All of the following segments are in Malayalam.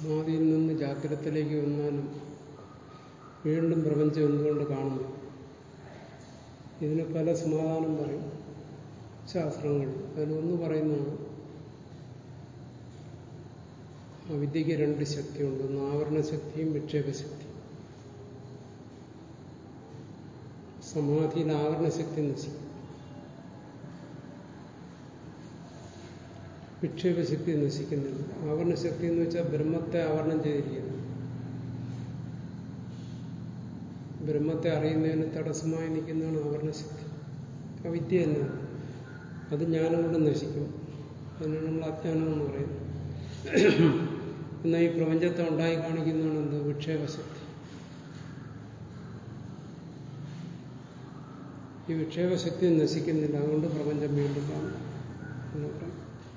സമാധിയിൽ നിന്ന് ജാഗ്രതത്തിലേക്ക് വന്നാലും വീണ്ടും പ്രപഞ്ചം എന്തുകൊണ്ട് കാണുന്നു ഇതിന് പല സമാധാനം പറയും ശാസ്ത്രങ്ങൾ അതിലൊന്ന് പറയുന്നതാണ് അവിദ്യക്ക് രണ്ട് ശക്തിയുണ്ട് ഒന്ന് ആവരണശക്തിയും വിക്ഷേപശക്തിയും സമാധിയിൽ ആവരണശക്തി നശിക്കും വിക്ഷേപശക്തി നശിക്കുന്നില്ല ആവരണശക്തി എന്ന് വെച്ചാൽ ബ്രഹ്മത്തെ ആവരണം ചെയ്തിരിക്കുന്നു ബ്രഹ്മത്തെ അറിയുന്നതിന് തടസ്സമായി നിൽക്കുന്നതാണ് ആവരണശക്തി അവിദ്യ തന്നെയാണ് അത് ജ്ഞാനം കൊണ്ട് നശിക്കും അതിനാണ് നമ്മൾ അജ്ഞാനം എന്ന് പറയുന്നത് എന്നാൽ ഈ പ്രപഞ്ചത്തെ ഉണ്ടായി കാണിക്കുന്നതാണ് എന്ത് വിക്ഷേപശക്തി ഈ വിക്ഷേപശക്തി നശിക്കുന്നില്ല അതുകൊണ്ട് പ്രപഞ്ചം വീണ്ടും കാണും എന്ന് പറയും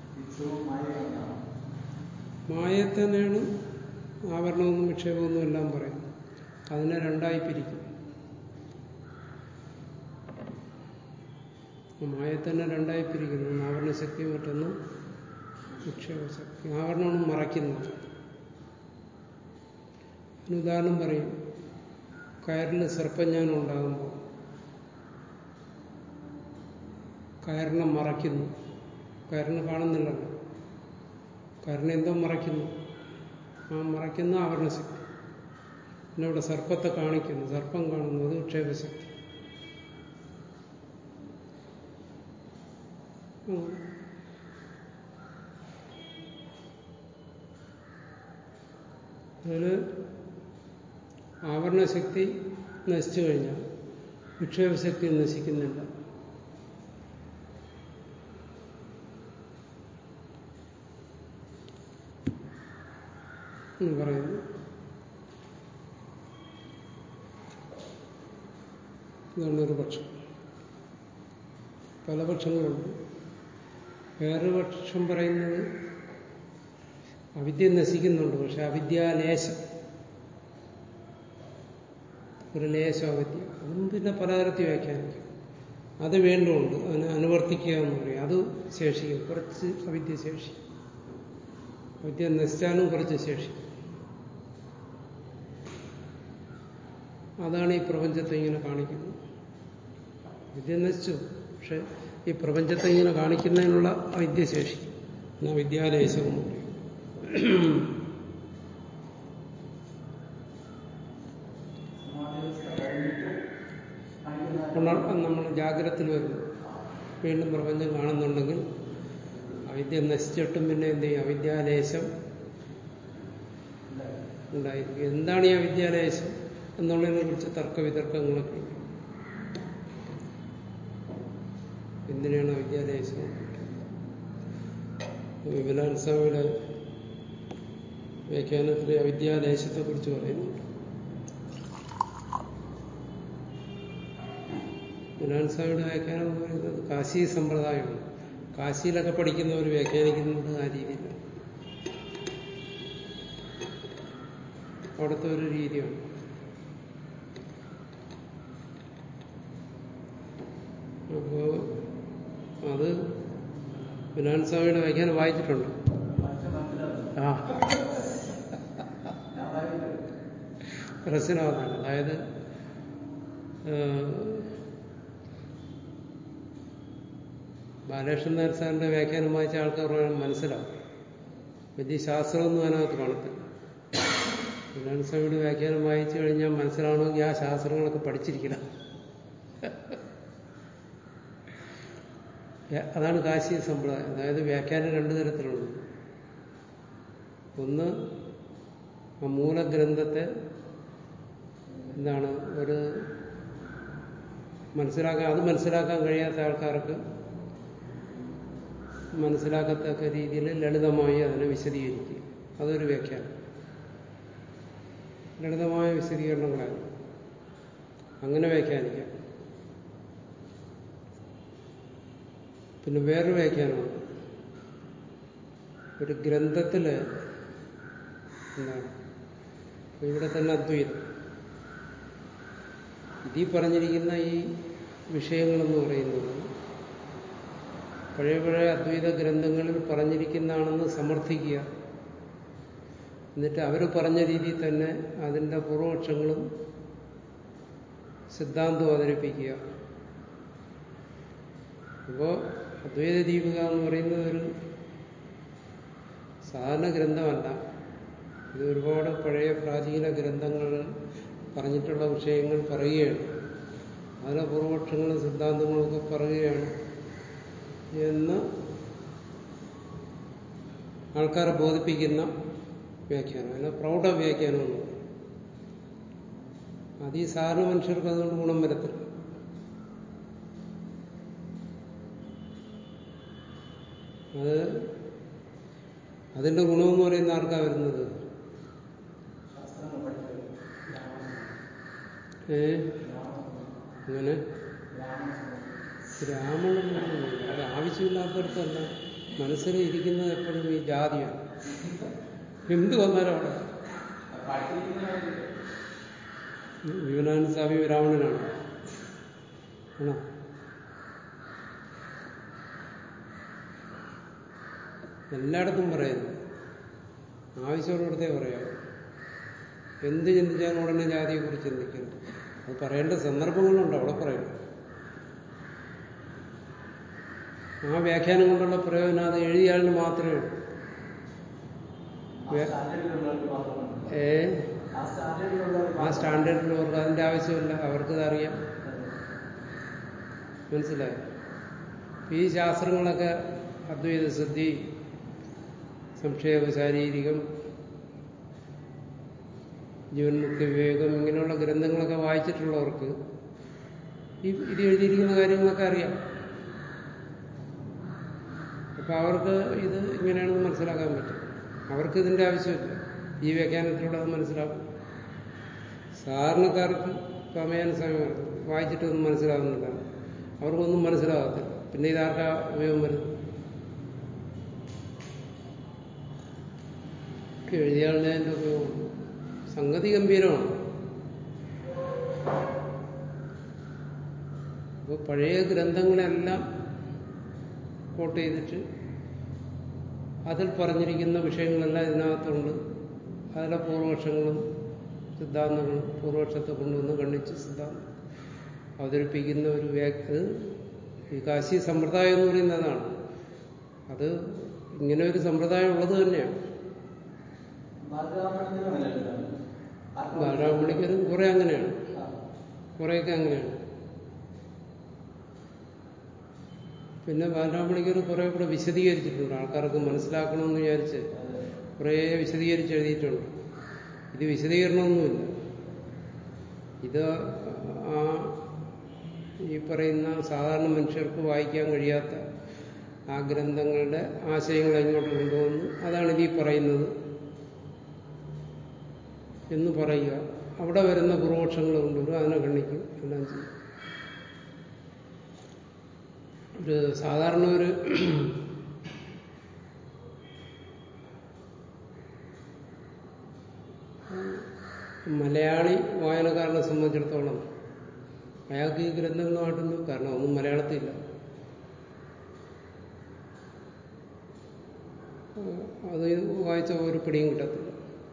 മായ തന്നെയാണ് ആവരണമൊന്നും വിക്ഷേപമൊന്നും എല്ലാം പറയും അതിനെ രണ്ടായി പിരിക്കും മായ തന്നെ രണ്ടായി പിരിക്കുന്നു ഒന്ന് ആവരണശക്തി മറ്റൊന്ന് വിക്ഷേപശക്തി ആവരണമാണ് മറയ്ക്കുന്നത് അതിന് ഉദാഹരണം പറയും കയറിൽ സർപ്പജ്ഞാനം ഉണ്ടാകുമ്പോൾ കയറിനെ മറയ്ക്കുന്നു കയറിനെ കാണുന്നില്ലല്ലോ കയറിനെ എന്തോ മറയ്ക്കുന്നു ആ മറയ്ക്കുന്ന ആവരണശക്തി പിന്നെ ഇവിടെ സർപ്പത്തെ കാണിക്കുന്നു സർപ്പം കാണുന്നു അത് വിക്ഷേപശക്തി അതിന് ആവരണശക്തി നശിച്ചു കഴിഞ്ഞാൽ വിക്ഷേപശക്തി നശിക്കുന്നില്ല എന്ന് പറയുന്നു ഇതാണ് ഒരു പക്ഷം പല പക്ഷങ്ങളുണ്ട് വേറൊരു പക്ഷം പറയുന്നത് അവിദ്യ നശിക്കുന്നുണ്ട് പക്ഷെ അവിദ്യാലേശം ഒരു ലേശം അവിദ്യ അതും പിന്നെ പലതരത്തിൽ വ്യാഖ്യാനിക്കും അത് വേണ്ടുമുണ്ട് അതിനെ അനുവർത്തിക്കുക എന്ന് പറയും അത് ശേഷിക്കും കുറച്ച് അവിദ്യ ശേഷിക്കും അവിദ്യ നശിച്ചാലും കുറച്ച് ശേഷിക്കും അതാണ് ഈ പ്രപഞ്ചത്തെ ഇങ്ങനെ കാണിക്കുന്നത് വിദ്യ നശിച്ചു പക്ഷെ ഈ പ്രപഞ്ചത്തെ ഇങ്ങനെ കാണിക്കുന്നതിനുള്ള അവിദ്യ ശേഷിക്കും എന്നാ വിദ്യാലയശം എന്ന് പറയും നമ്മൾ ജാഗ്രതത്തിൽ വരുന്നു വീണ്ടും പ്രപഞ്ചം കാണുന്നുണ്ടെങ്കിൽ അവിദ്യ നശിച്ചിട്ടും പിന്നെ എന്ത് ചെയ്യും അവിദ്യാലേശം ഉണ്ടായിരിക്കും എന്താണ് ഈ അവിദ്യാലേശം എന്നുള്ളതിനെ കുറിച്ച് തർക്കവിതർക്കങ്ങളൊക്കെ ഉണ്ട് എന്തിനാണ് അവിദ്യാലേശം വിമലാൻ സ്വാമിയുടെ വ്യാഖ്യാനത്തിലെ അവിദ്യാലേശത്തെ കുറിച്ച് പറയുന്നുണ്ട് വിമലാൻ സ്വാമിയുടെ വ്യാഖ്യാനം എന്ന് പറയുന്നത് കാശി സമ്പ്രദായമാണ് കാശിയിലൊക്കെ പഠിക്കുന്നവർ വ്യാഖ്യാനിക്കുന്നത് ആ രീതിയിലാണ് അവിടുത്തെ ഒരു രീതിയാണ് അപ്പോ അത് വിനാൻ സ്വാമിയുടെ വ്യാഖ്യാനം വായിച്ചിട്ടുണ്ട് ആ പ്രശ്നമാണ് അതായത് ബാലകൃഷ്ണൻ നായർ സാറിന്റെ വ്യാഖ്യാനം വായിച്ച ആൾക്കാർ മനസ്സിലാവും വലിയ ശാസ്ത്രമൊന്നും അതിനകത്ത് കാണത്തില്ല വിനാൻ സ്വാമിയുടെ വ്യാഖ്യാനം വായിച്ചു കഴിഞ്ഞാൽ മനസ്സിലാവണമെങ്കിൽ ആ ശാസ്ത്രങ്ങളൊക്കെ പഠിച്ചിരിക്കണം അതാണ് കാശി സമ്പ്രദായം അതായത് വ്യാഖ്യാനം രണ്ടു തരത്തിലുണ്ട് ഒന്ന് ആ മൂലഗ്രന്ഥത്തെ എന്താണ് ഒരു മനസ്സിലാക്കാൻ അത് മനസ്സിലാക്കാൻ കഴിയാത്ത ആൾക്കാർക്ക് മനസ്സിലാക്കത്തക്ക രീതിയിൽ ലളിതമായി അതിനെ വിശദീകരിക്കുക അതൊരു വ്യാഖ്യാനം ലളിതമായ വിശദീകരണങ്ങളാണ് അങ്ങനെ വ്യാഖ്യാനിക്കാം പിന്നെ വേറൊരു വ്യാഖ്യാനമുണ്ട് ഒരു ഗ്രന്ഥത്തില് എന്താണ് ഇവിടെ തന്നെ അദ്വൈതം ഇതീ പറഞ്ഞിരിക്കുന്ന ഈ വിഷയങ്ങളെന്ന് പറയുന്നത് പഴയ പഴയ അദ്വൈത ഗ്രന്ഥങ്ങളിൽ പറഞ്ഞിരിക്കുന്നതാണെന്ന് സമർത്ഥിക്കുക എന്നിട്ട് അവർ പറഞ്ഞ രീതിയിൽ തന്നെ അതിൻ്റെ പൂർവപക്ഷങ്ങളും സിദ്ധാന്തം അവതരിപ്പിക്കുക അപ്പോൾ അദ്വൈത ദീപിക എന്ന് പറയുന്നത് ഒരു സാധാരണ ഗ്രന്ഥമല്ല ഇത് ഒരുപാട് പഴയ പ്രാചീന ഗ്രന്ഥങ്ങൾ പറഞ്ഞിട്ടുള്ള വിഷയങ്ങൾ പറയുകയാണ് അതിലെ പൂർവപക്ഷങ്ങളും സിദ്ധാന്തങ്ങളും ഒക്കെ പറയുകയാണ് എന്ന് ആൾക്കാരെ ബോധിപ്പിക്കുന്ന വ്യാഖ്യാനം അതിനെ പ്രൗഢ വ്യാഖ്യാനം എന്ന് പറയും അത് ഈ സാധാരണ മനുഷ്യർക്ക് അതുകൊണ്ട് ഗുണം വരത്തില്ല അത് അതിന്റെ ഗുണമെന്ന് പറയുന്ന ആർക്കാ വരുന്നത് ഏ അങ്ങനെ ബ്രാഹ്മണൻ അത് ആവശ്യമില്ലാത്തടത്തല്ല മനസ്സിൽ ഇരിക്കുന്നത് എപ്പോഴും ഈ ജാതിയാണ് എന്ത് വന്നാലും അവിടെ വിവനാനന്ദ സ്വാമി ബ്രാഹ്മണനാണ് ആണോ എല്ലായിടത്തും പറയുന്നു ആവശ്യമുള്ളിടത്തേ പറയാം എന്ത് ചിന്തിച്ചാലും ഉടനെ ജാതിയെക്കുറിച്ച് ചിന്തിക്കരുത് അത് പറയേണ്ട സന്ദർഭങ്ങളുണ്ട് അവിടെ പറയും ആ വ്യാഖ്യാനം കൊണ്ടുള്ള പ്രയോജനം അത് എഴുതിയാളിന് മാത്രമേ ഉള്ളൂ ഏ ആ സ്റ്റാൻഡേർഡിലുള്ളവർക്ക് അതിന്റെ ആവശ്യമില്ല അവർക്കത് അറിയാം മനസ്സിലായോ ഈ ശാസ്ത്രങ്ങളൊക്കെ അദ്വൈത സിദ്ധി സംക്ഷേപ ശാരീരികം ജീവൻമുക്തി വിവേകം ഇങ്ങനെയുള്ള ഗ്രന്ഥങ്ങളൊക്കെ വായിച്ചിട്ടുള്ളവർക്ക് ഈ ഇത് എഴുതിയിരിക്കുന്ന കാര്യങ്ങളൊക്കെ അറിയാം അപ്പൊ അവർക്ക് ഇത് ഇങ്ങനെയാണെന്ന് മനസ്സിലാക്കാൻ പറ്റും അവർക്ക് ഇതിന്റെ ആവശ്യമില്ല ഈ വ്യാഖ്യാനത്തിലൂടെ അത് മനസ്സിലാക്കും സാധാരണക്കാർക്ക് സമയാന സമയം വായിച്ചിട്ടൊന്നും മനസ്സിലാകുന്നില്ല അവർക്കൊന്നും മനസ്സിലാകത്തില്ല പിന്നെ ഇതാർക്കാ ഉപയോഗം വരുന്നത് എഴുതിയാളുടെ അതിന്റെ ഉപയോഗം സംഗതി ഗംഭീരമാണ് അപ്പോൾ പഴയ ഗ്രന്ഥങ്ങളെല്ലാം കോട്ട് ചെയ്തിട്ട് അതിൽ പറഞ്ഞിരിക്കുന്ന വിഷയങ്ങളെല്ലാം ഇതിനകത്തുണ്ട് അതിലെ പൂർവപക്ഷങ്ങളും സിദ്ധാന്തങ്ങളും പൂർവപക്ഷത്തെ കൊണ്ടുവന്ന് ഖണ്ഡിച്ച് സിദ്ധാന്തം അവതരിപ്പിക്കുന്ന ഒരു വ്യാഖ്യ ഈ കാശി സമ്പ്രദായം എന്ന് പറയുന്നതാണ് അത് ഇങ്ങനെ ഒരു സമ്പ്രദായം ഉള്ളത് തന്നെയാണ് ബാലരാമണിക്കരും കുറെ അങ്ങനെയാണ് കുറെയൊക്കെ അങ്ങനെയാണ് പിന്നെ ബാലരാമണിക്കർ കുറെ കൂടെ വിശദീകരിച്ചിട്ടുണ്ട് ആൾക്കാർക്ക് മനസ്സിലാക്കണമെന്ന് വിചാരിച്ച് കുറേ വിശദീകരിച്ച് എഴുതിയിട്ടുണ്ട് ഇത് വിശദീകരണമൊന്നുമില്ല ഇത് ആ ഈ പറയുന്ന സാധാരണ മനുഷ്യർക്ക് വായിക്കാൻ കഴിയാത്ത ആ ഗ്രന്ഥങ്ങളുടെ ആശയങ്ങൾ ഇങ്ങോട്ട് കൊണ്ടുവന്ന് അതാണ് ഇതീ പറയുന്നത് എന്ന് പറയുക അവിടെ വരുന്ന പൂർവപക്ഷങ്ങൾ കൊണ്ടുവരും അതിനെ ഖണ്ഡിക്കും എല്ലാം ചെയ്യും ഒരു സാധാരണ ഒരു മലയാളി വായനക്കാരനെ സംബന്ധിച്ചിടത്തോളം അയാൾക്ക് ഈ ഗ്രന്ഥങ്ങളുമായിട്ടൊന്നും കാരണം ഒന്നും മലയാളത്തിലില്ല അത് വായിച്ച ഒരു പിടിയും കിട്ടത്തില്ല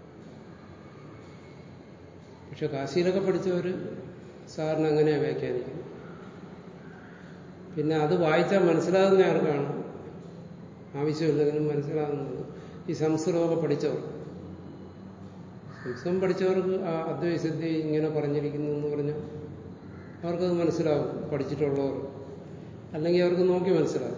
പക്ഷെ കാശിയിലൊക്കെ പഠിച്ചവർ സാറിന് അങ്ങനെയാണ് വ്യാഖ്യാനിക്കുന്നത് പിന്നെ അത് വായിച്ചാൽ മനസ്സിലാകുന്ന ആർക്കാണ് ആവശ്യമില്ലെങ്കിലും മനസ്സിലാകുന്നത് ഈ സംസ്കൃതമൊക്കെ പഠിച്ചവർ സംസ്കൃതം പഠിച്ചവർക്ക് ആ അദ്വൈസിദ്ധി ഇങ്ങനെ പറഞ്ഞിരിക്കുന്നു എന്ന് പറഞ്ഞാൽ അവർക്കത് മനസ്സിലാവും പഠിച്ചിട്ടുള്ളവർ അല്ലെങ്കിൽ അവർക്ക് നോക്കി മനസ്സിലാവും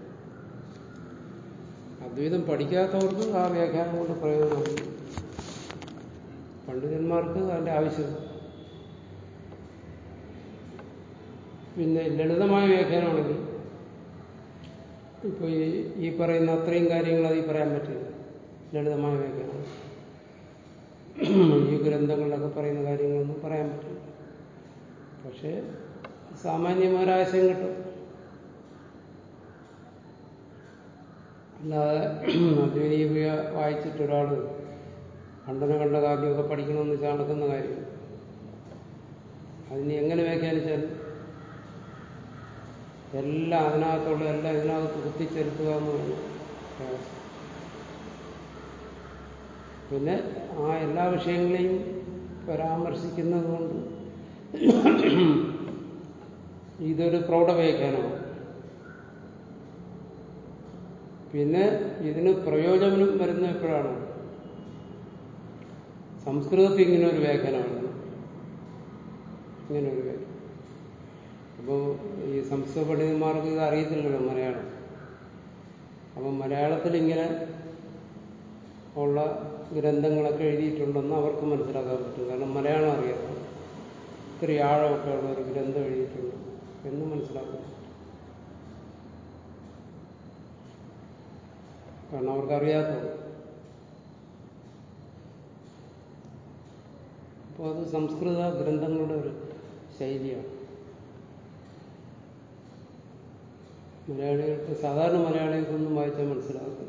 അദ്വൈതം പഠിക്കാത്തവർക്ക് ആ വ്യാഖ്യാനം കൊണ്ട് പ്രയോജനമുണ്ട് പണ്ഡിതന്മാർക്ക് അതിന്റെ ആവശ്യമില്ല പിന്നെ ലളിതമായ വ്യാഖ്യാനമാണെങ്കിൽ ഇപ്പോൾ ഈ ഈ പറയുന്ന അത്രയും കാര്യങ്ങൾ അതിൽ പറയാൻ പറ്റില്ല ലളിതമായ വ്യാഖ്യാനം ഈ ഗ്രന്ഥങ്ങളിലൊക്കെ പറയുന്ന കാര്യങ്ങളൊന്നും പറയാൻ പറ്റില്ല പക്ഷേ സാമാന്യമായൊരാശയം കിട്ടും അല്ലാതെ അദ്വൈതീയ വായിച്ചിട്ട് ഒരാൾ കണ്ടന കണ്ട കാവ്യമൊക്കെ പഠിക്കണമെന്ന് വെച്ചാൽ നടക്കുന്ന കാര്യം അതിന് എങ്ങനെ വ്യാഖ്യാനിച്ചാലും എല്ലാം അതിനകത്തുള്ള എല്ലാം ഇതിനകത്ത് കുത്തിച്ചേർക്കുക എന്ന് പറഞ്ഞു പിന്നെ ആ എല്ലാ വിഷയങ്ങളെയും പരാമർശിക്കുന്നത് കൊണ്ട് ഇതൊരു പ്രൗഢവ്യാഖ്യാനമാണ് പിന്നെ ഇതിന് പ്രയോജനം വരുന്ന എപ്പോഴാണ് സംസ്കൃതത്തിൽ ഇങ്ങനെ ഒരു വ്യാഖ്യാനമാണ് ഇങ്ങനെ ഒരു വ്യാഖ്യാനം അപ്പോൾ ഈ സംസ്കൃത പണ്ഡിതന്മാർക്ക് ഇത് അറിയത്തില്ലല്ലോ മലയാളം അപ്പം മലയാളത്തിൽ ഇങ്ങനെ ഉള്ള ഗ്രന്ഥങ്ങളൊക്കെ എഴുതിയിട്ടുണ്ടെന്ന് അവർക്ക് മനസ്സിലാക്കാൻ പറ്റും കാരണം മലയാളം അറിയാം ഇത്തിരി ആഴമൊക്കെ ഉള്ള ഒരു ഗ്രന്ഥം എഴുതിയിട്ടുണ്ട് എന്ന് മനസ്സിലാക്കാൻ പറ്റും കാരണം അവർക്കറിയാത്തത് അപ്പോൾ അത് സംസ്കൃത ഗ്രന്ഥങ്ങളുടെ ഒരു ശൈലിയാണ് മലയാളികൾക്ക് സാധാരണ മലയാളികൾക്കൊന്നും വായിച്ചാൽ മനസ്സിലാകത്തില്ല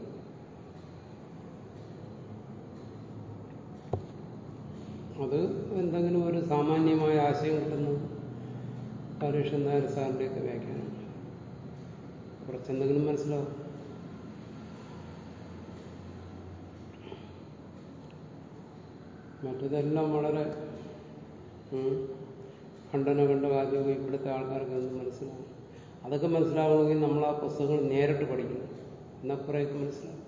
അത് എന്തെങ്കിലും ഒരു സാമാന്യമായ ആശയം കിട്ടുന്നത് പരീക്ഷൻ നായർ സാറിൻ്റെയൊക്കെ വ്യാഖ്യാനം കുറച്ചെന്തെങ്കിലും മനസ്സിലാവും മറ്റതെല്ലാം വളരെ ഖണ്ഡന കണ്ട വാചകം ഇവിടുത്തെ ആൾക്കാർക്ക് ഒന്നും മനസ്സിലാവും അതൊക്കെ മനസ്സിലാവണമെങ്കിൽ നമ്മൾ ആ പുസ്തകങ്ങൾ നേരിട്ട് പഠിക്കണം എന്നപ്പുറമൊക്കെ മനസ്സിലാവും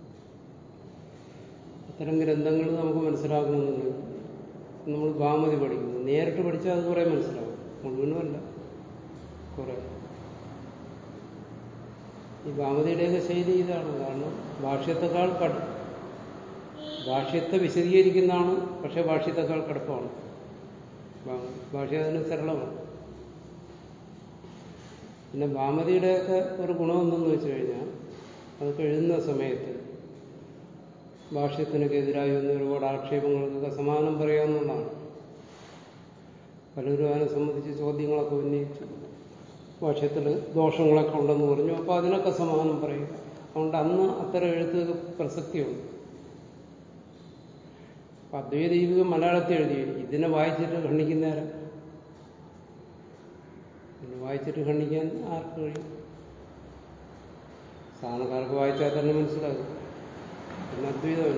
അത്തരം ഗ്രന്ഥങ്ങൾ നമുക്ക് മനസ്സിലാക്കണമെന്നുണ്ടെങ്കിൽ നമ്മൾ ഭാമതി പഠിക്കുന്നു നേരിട്ട് പഠിച്ചാൽ അത് കുറേ മനസ്സിലാവും മുഴുവനുമല്ല കുറേ ഈ ഭാമതിയുടെയൊക്കെ ശൈലി ഇതാണ് കാരണം ഭാഷ്യത്തെക്കാൾ കട ഭാഷ്യത്തെ വിശദീകരിക്കുന്നതാണ് പക്ഷെ ഭാഷ്യത്തെക്കാൾ കടുപ്പമാണ് ഭാഷ്യ അതിന് സരളമാണ് പിന്നെ ഭാമതിയുടെയൊക്കെ ഒരു ഗുണമെന്തെന്ന് വെച്ച് കഴിഞ്ഞാൽ അതൊക്കെ എഴുതുന്ന സമയത്ത് ഭാഷ്യത്തിനൊക്കെ എതിരായി വന്ന ഒരുപാട് ആക്ഷേപങ്ങൾക്കൊക്കെ സമാനം പറയാവുന്നതാണ് പലരും അതിനെ സംബന്ധിച്ച് ചോദ്യങ്ങളൊക്കെ ഉന്നയിച്ചു ഭാഷ്യത്തിൽ ദോഷങ്ങളൊക്കെ ഉണ്ടെന്ന് പറഞ്ഞു അപ്പോൾ അതിനൊക്കെ സമാനം പറയും അതുകൊണ്ട് അന്ന് അത്തരം എഴുത്ത് പ്രസക്തിയുണ്ട് അപ്പൊ അദ്വൈതീപിക മലയാളത്തിൽ എഴുതി ഇതിനെ വായിച്ചിട്ട് ഖണ്ഡിക്കുന്നേരം ഇതിനെ വായിച്ചിട്ട് ഖണ്ഡിക്കാൻ ആർക്ക് കഴിയും സാധാരണക്കാർക്ക് വായിച്ചാൽ തന്നെ മനസ്സിലാകും പിന്നെ അദ്വൈതമല്ല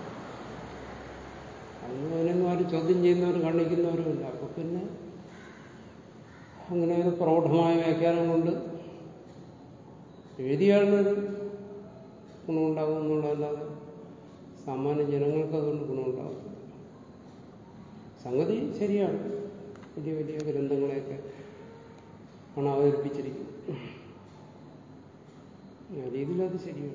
അതൊന്നും അതിനൊന്നും ആരും ചോദ്യം ചെയ്യുന്നവരും ഖണ്ഡിക്കുന്നവരുമില്ല അപ്പൊ പിന്നെ അങ്ങനെ ഒരു പ്രൗഢമായ വ്യാഖ്യാനം കൊണ്ട് എഴുതിയാളിനൊരു ഗുണമുണ്ടാകും എന്നുള്ളതല്ലാതെ സാമാന്യ ജനങ്ങൾക്ക് അതുകൊണ്ട് ഗുണമുണ്ടാകും സംഗതി ശരിയാണ് വലിയ വലിയ ഗ്രന്ഥങ്ങളെയൊക്കെ ആണ് അവതരിപ്പിച്ചിരിക്കുന്നത് ആ രീതിയിൽ അത് ശരിയാണ്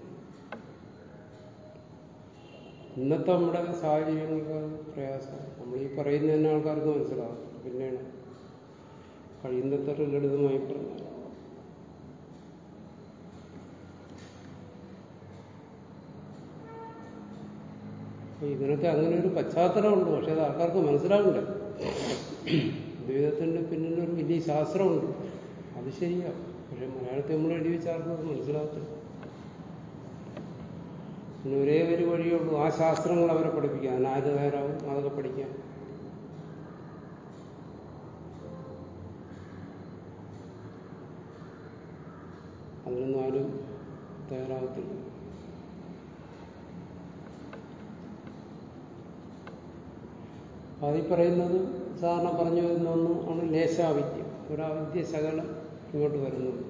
ഇന്നത്തെ നമ്മുടെ സാഹചര്യങ്ങൾക്ക് പ്രയാസമാണ് നമ്മൾ ഈ പറയുന്ന തന്നെ ആൾക്കാർക്ക് മനസ്സിലാവും പിന്നെയാണ് കഴിയുന്നത്ര ലളിതമായി പറഞ്ഞാൽ ഇതിനൊക്കെ അങ്ങനെ ഒരു പശ്ചാത്തലമുണ്ട് പക്ഷെ അത് ആൾക്കാർക്ക് മനസ്സിലാകണ്ടേ ദ്വൈതത്തിന്റെ പിന്നിലൊരു വലിയ ശാസ്ത്രമുണ്ട് അത് ശരിയാണ് പക്ഷെ മലയാളത്തിൽ നമ്മൾ എഴുതി വെച്ച ആർക്കും അത് മനസ്സിലാകത്തില്ല പിന്നെ ഒരേ ഒരു വഴിയേ ഉള്ളൂ ആ ശാസ്ത്രങ്ങൾ അവരെ പഠിപ്പിക്കാം അതിനാര് തയ്യാറാവും അതൊക്കെ പഠിക്കാം അതിനൊന്നും ആരും തയ്യാറാകത്തില്ല അതിൽ പറയുന്നത് സാധാരണ പറഞ്ഞു വരുന്ന ഒന്ന് ആണ് ലേശാവിദ്യ ഒരാവിദ്യ ശകലം ഇങ്ങോട്ട് വരുന്നുണ്ട്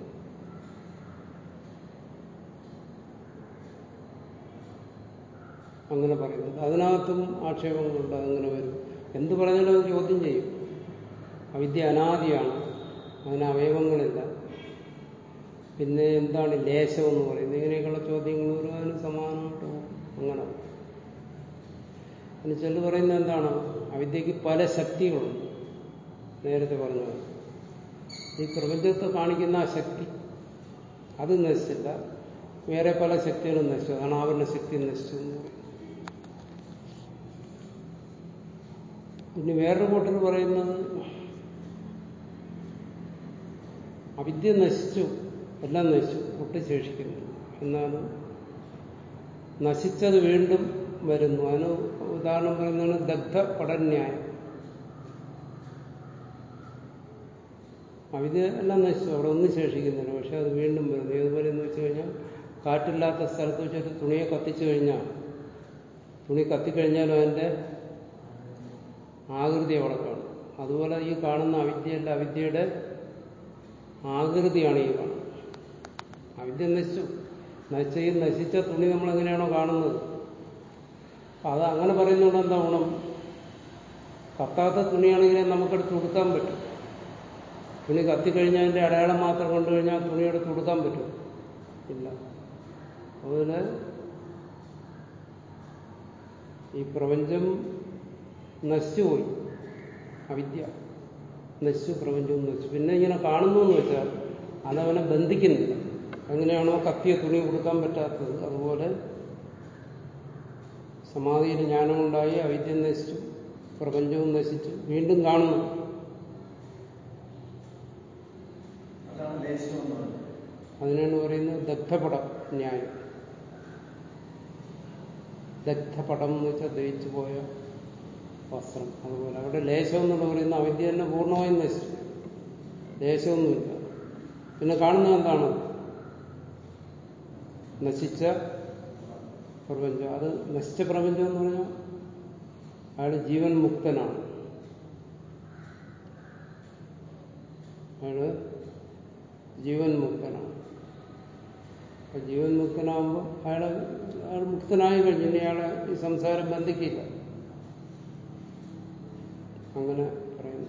അങ്ങനെ പറയുന്നത് അതിനകത്തും ആക്ഷേപങ്ങളുണ്ട് അതങ്ങനെ വരും എന്ത് പറഞ്ഞാലും അത് ചോദ്യം ചെയ്യും അവിദ്യ അനാദിയാണ് അതിന് അവയവങ്ങളില്ല പിന്നെ എന്താണ് ലേശം എന്ന് പറയുന്നത് ഇങ്ങനെയൊക്കെയുള്ള ചോദ്യങ്ങൾ വരും അതിന് സമാനമായിട്ട് പോകും അങ്ങനെ അതിന് ചെല്ലു പറയുന്നത് എന്താണ് അവിദ്യക്ക് പല ശക്തികളുണ്ട് നേരത്തെ പറഞ്ഞു ഈ പ്രപഞ്ചത്തെ കാണിക്കുന്ന ആ ശക്തി അത് നശിച്ചില്ല വേറെ പല ശക്തികളും നശിച്ചു അതാണ് ആവരണ ശക്തി നശിച്ചു എന്ന് പറയുന്നത് പിന്നെ വേറൊരു കൂട്ടർ പറയുന്നത് അവിദ്യ നശിച്ചു എല്ലാം നശിച്ചു ഒട്ടുശേഷിക്കുന്നു എന്നാലും നശിച്ചത് വീണ്ടും വരുന്നു അതിന് ഉദാഹരണം പറയുന്നതാണ് ദഗ്ധ പടന്യായം അവിദ്യ എല്ലാം നശിച്ചു അവിടെ ഒന്നും ശേഷിക്കുന്നില്ല പക്ഷെ അത് വീണ്ടും വരുന്നു ഏതുപോലെ എന്ന് വെച്ച് കഴിഞ്ഞാൽ കാറ്റില്ലാത്ത സ്ഥലത്ത് വെച്ചൊരു തുണിയെ കത്തിച്ചു കഴിഞ്ഞാൽ തുണി കത്തിക്കഴിഞ്ഞാലും അതിൻ്റെ ആകൃതി അവിടെ കാണും അതുപോലെ ഈ കാണുന്ന അവിദ്യയല്ല അവിദ്യയുടെ ആകൃതിയാണ് ഈ കാണുന്നത് അവിദ്യ നശിച്ചു നശിച്ച ഈ നശിച്ച തുണി നമ്മൾ എങ്ങനെയാണോ കാണുന്നത് അപ്പൊ അത് അങ്ങനെ പറയുന്നതുകൊണ്ട് എന്താ ഗുണം കത്താത്ത തുണിയാണെങ്കിൽ നമുക്കെടുത്ത് ഉടുക്കാൻ പറ്റും തുണി കത്തിക്കഴിഞ്ഞാൽ അതിൻ്റെ അടയാളം മാത്രം കൊണ്ടു കഴിഞ്ഞാൽ തുണിയെടുത്ത് ഉടുക്കാൻ പറ്റും ഇല്ല അതുപോലെ ഈ പ്രപഞ്ചം നശിച്ചുപോയി അവിദ്യ നശിച്ചു പ്രപഞ്ചവും നശിച്ചു പിന്നെ ഇങ്ങനെ കാണുന്നു എന്ന് വെച്ചാൽ അതവനെ ബന്ധിക്കുന്നില്ല എങ്ങനെയാണോ കത്തിയ തുണി കൊടുക്കാൻ പറ്റാത്തത് അതുപോലെ സമാധിയിൽ ജ്ഞാനമുണ്ടായി അവിദ്യ നശിച്ചു പ്രപഞ്ചവും നശിച്ചു വീണ്ടും കാണുന്നു അതാണ് ലേശം എന്ന് പറയുന്നത് അതിനാണ് പറയുന്നത് ദഗ്ധപടം ന്യായം ദഗ്ധപടം എന്ന് വെച്ചാൽ ദഹിച്ചു പോയ വസ്ത്രം അതുപോലെ അവിടെ ലേശം എന്നുള്ള പറയുന്ന അവിദ്യ തന്നെ പൂർണ്ണമായും നശിച്ചു ലേശമൊന്നുമില്ല പിന്നെ കാണുന്നത് എന്താണ് നശിച്ച പ്രപഞ്ചം അത് നശിച്ച പ്രപഞ്ചം എന്ന് പറഞ്ഞാൽ അയാൾ ജീവൻ മുക്തനാണ് അയാള് ജീവൻ മുക്തനാണ് അപ്പൊ ജീവൻ മുക്തനാകുമ്പോൾ അയാളെ അയാൾ മുക്തനായി കഴിഞ്ഞു ഇനി അയാളെ ഈ സംസാരം ബന്ധിക്കില്ല അങ്ങനെ പറയുന്നു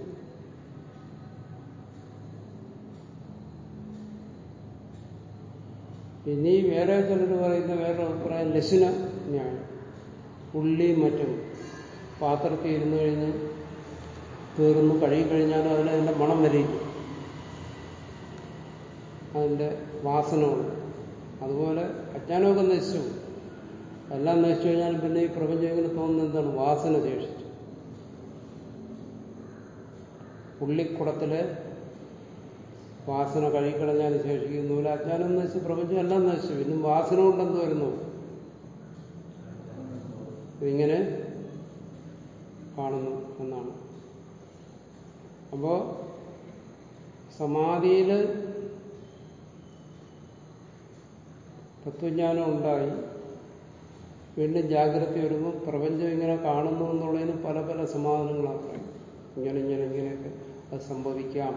ഇനി വേറെ ചിലർ പറയുന്ന വേറെ അഭിപ്രായം ലശുന ന്യായം ഉള്ളിയും മറ്റും പാത്രത്തിൽ ഇരുന്ന് കഴിഞ്ഞ് തീർന്ന് കഴുകിക്കഴിഞ്ഞാലും അതിൽ അതിൻ്റെ മണം വരിക്കും അതിൻ്റെ വാസനകൾ അതുപോലെ അജ്ഞാനമൊക്കെ നശിച്ചു എല്ലാം നശിച്ചു കഴിഞ്ഞാൽ പിന്നെ ഈ പ്രപഞ്ചം ഇങ്ങനെ തോന്നുന്നത് എന്താണ് വാസന ശേഷിച്ചു ഉള്ളിക്കുടത്തിലെ വാസന കഴുകിക്കളഞ്ഞാൽ ശേഷിക്കുന്നു പോലെ അജ്ഞാനം നശിച്ചു പ്രപഞ്ചം എല്ലാം നശിച്ചു ഇന്നും വാസന കൊണ്ടെന്ത് വരുന്നു ഇതിങ്ങനെ കാണുന്നു എന്നാണ് അപ്പോ സമാധിയിൽ തത്വജ്ഞാനം ഉണ്ടായി വീണ്ടും ജാഗ്രത വരുമ്പോൾ പ്രപഞ്ചം ഇങ്ങനെ കാണുന്നു എന്നുള്ളതിന് പല പല സമാധാനങ്ങളാണ് പറയും ഇങ്ങനെ ഇങ്ങനെ ഇങ്ങനെയൊക്കെ അത് സംഭവിക്കാം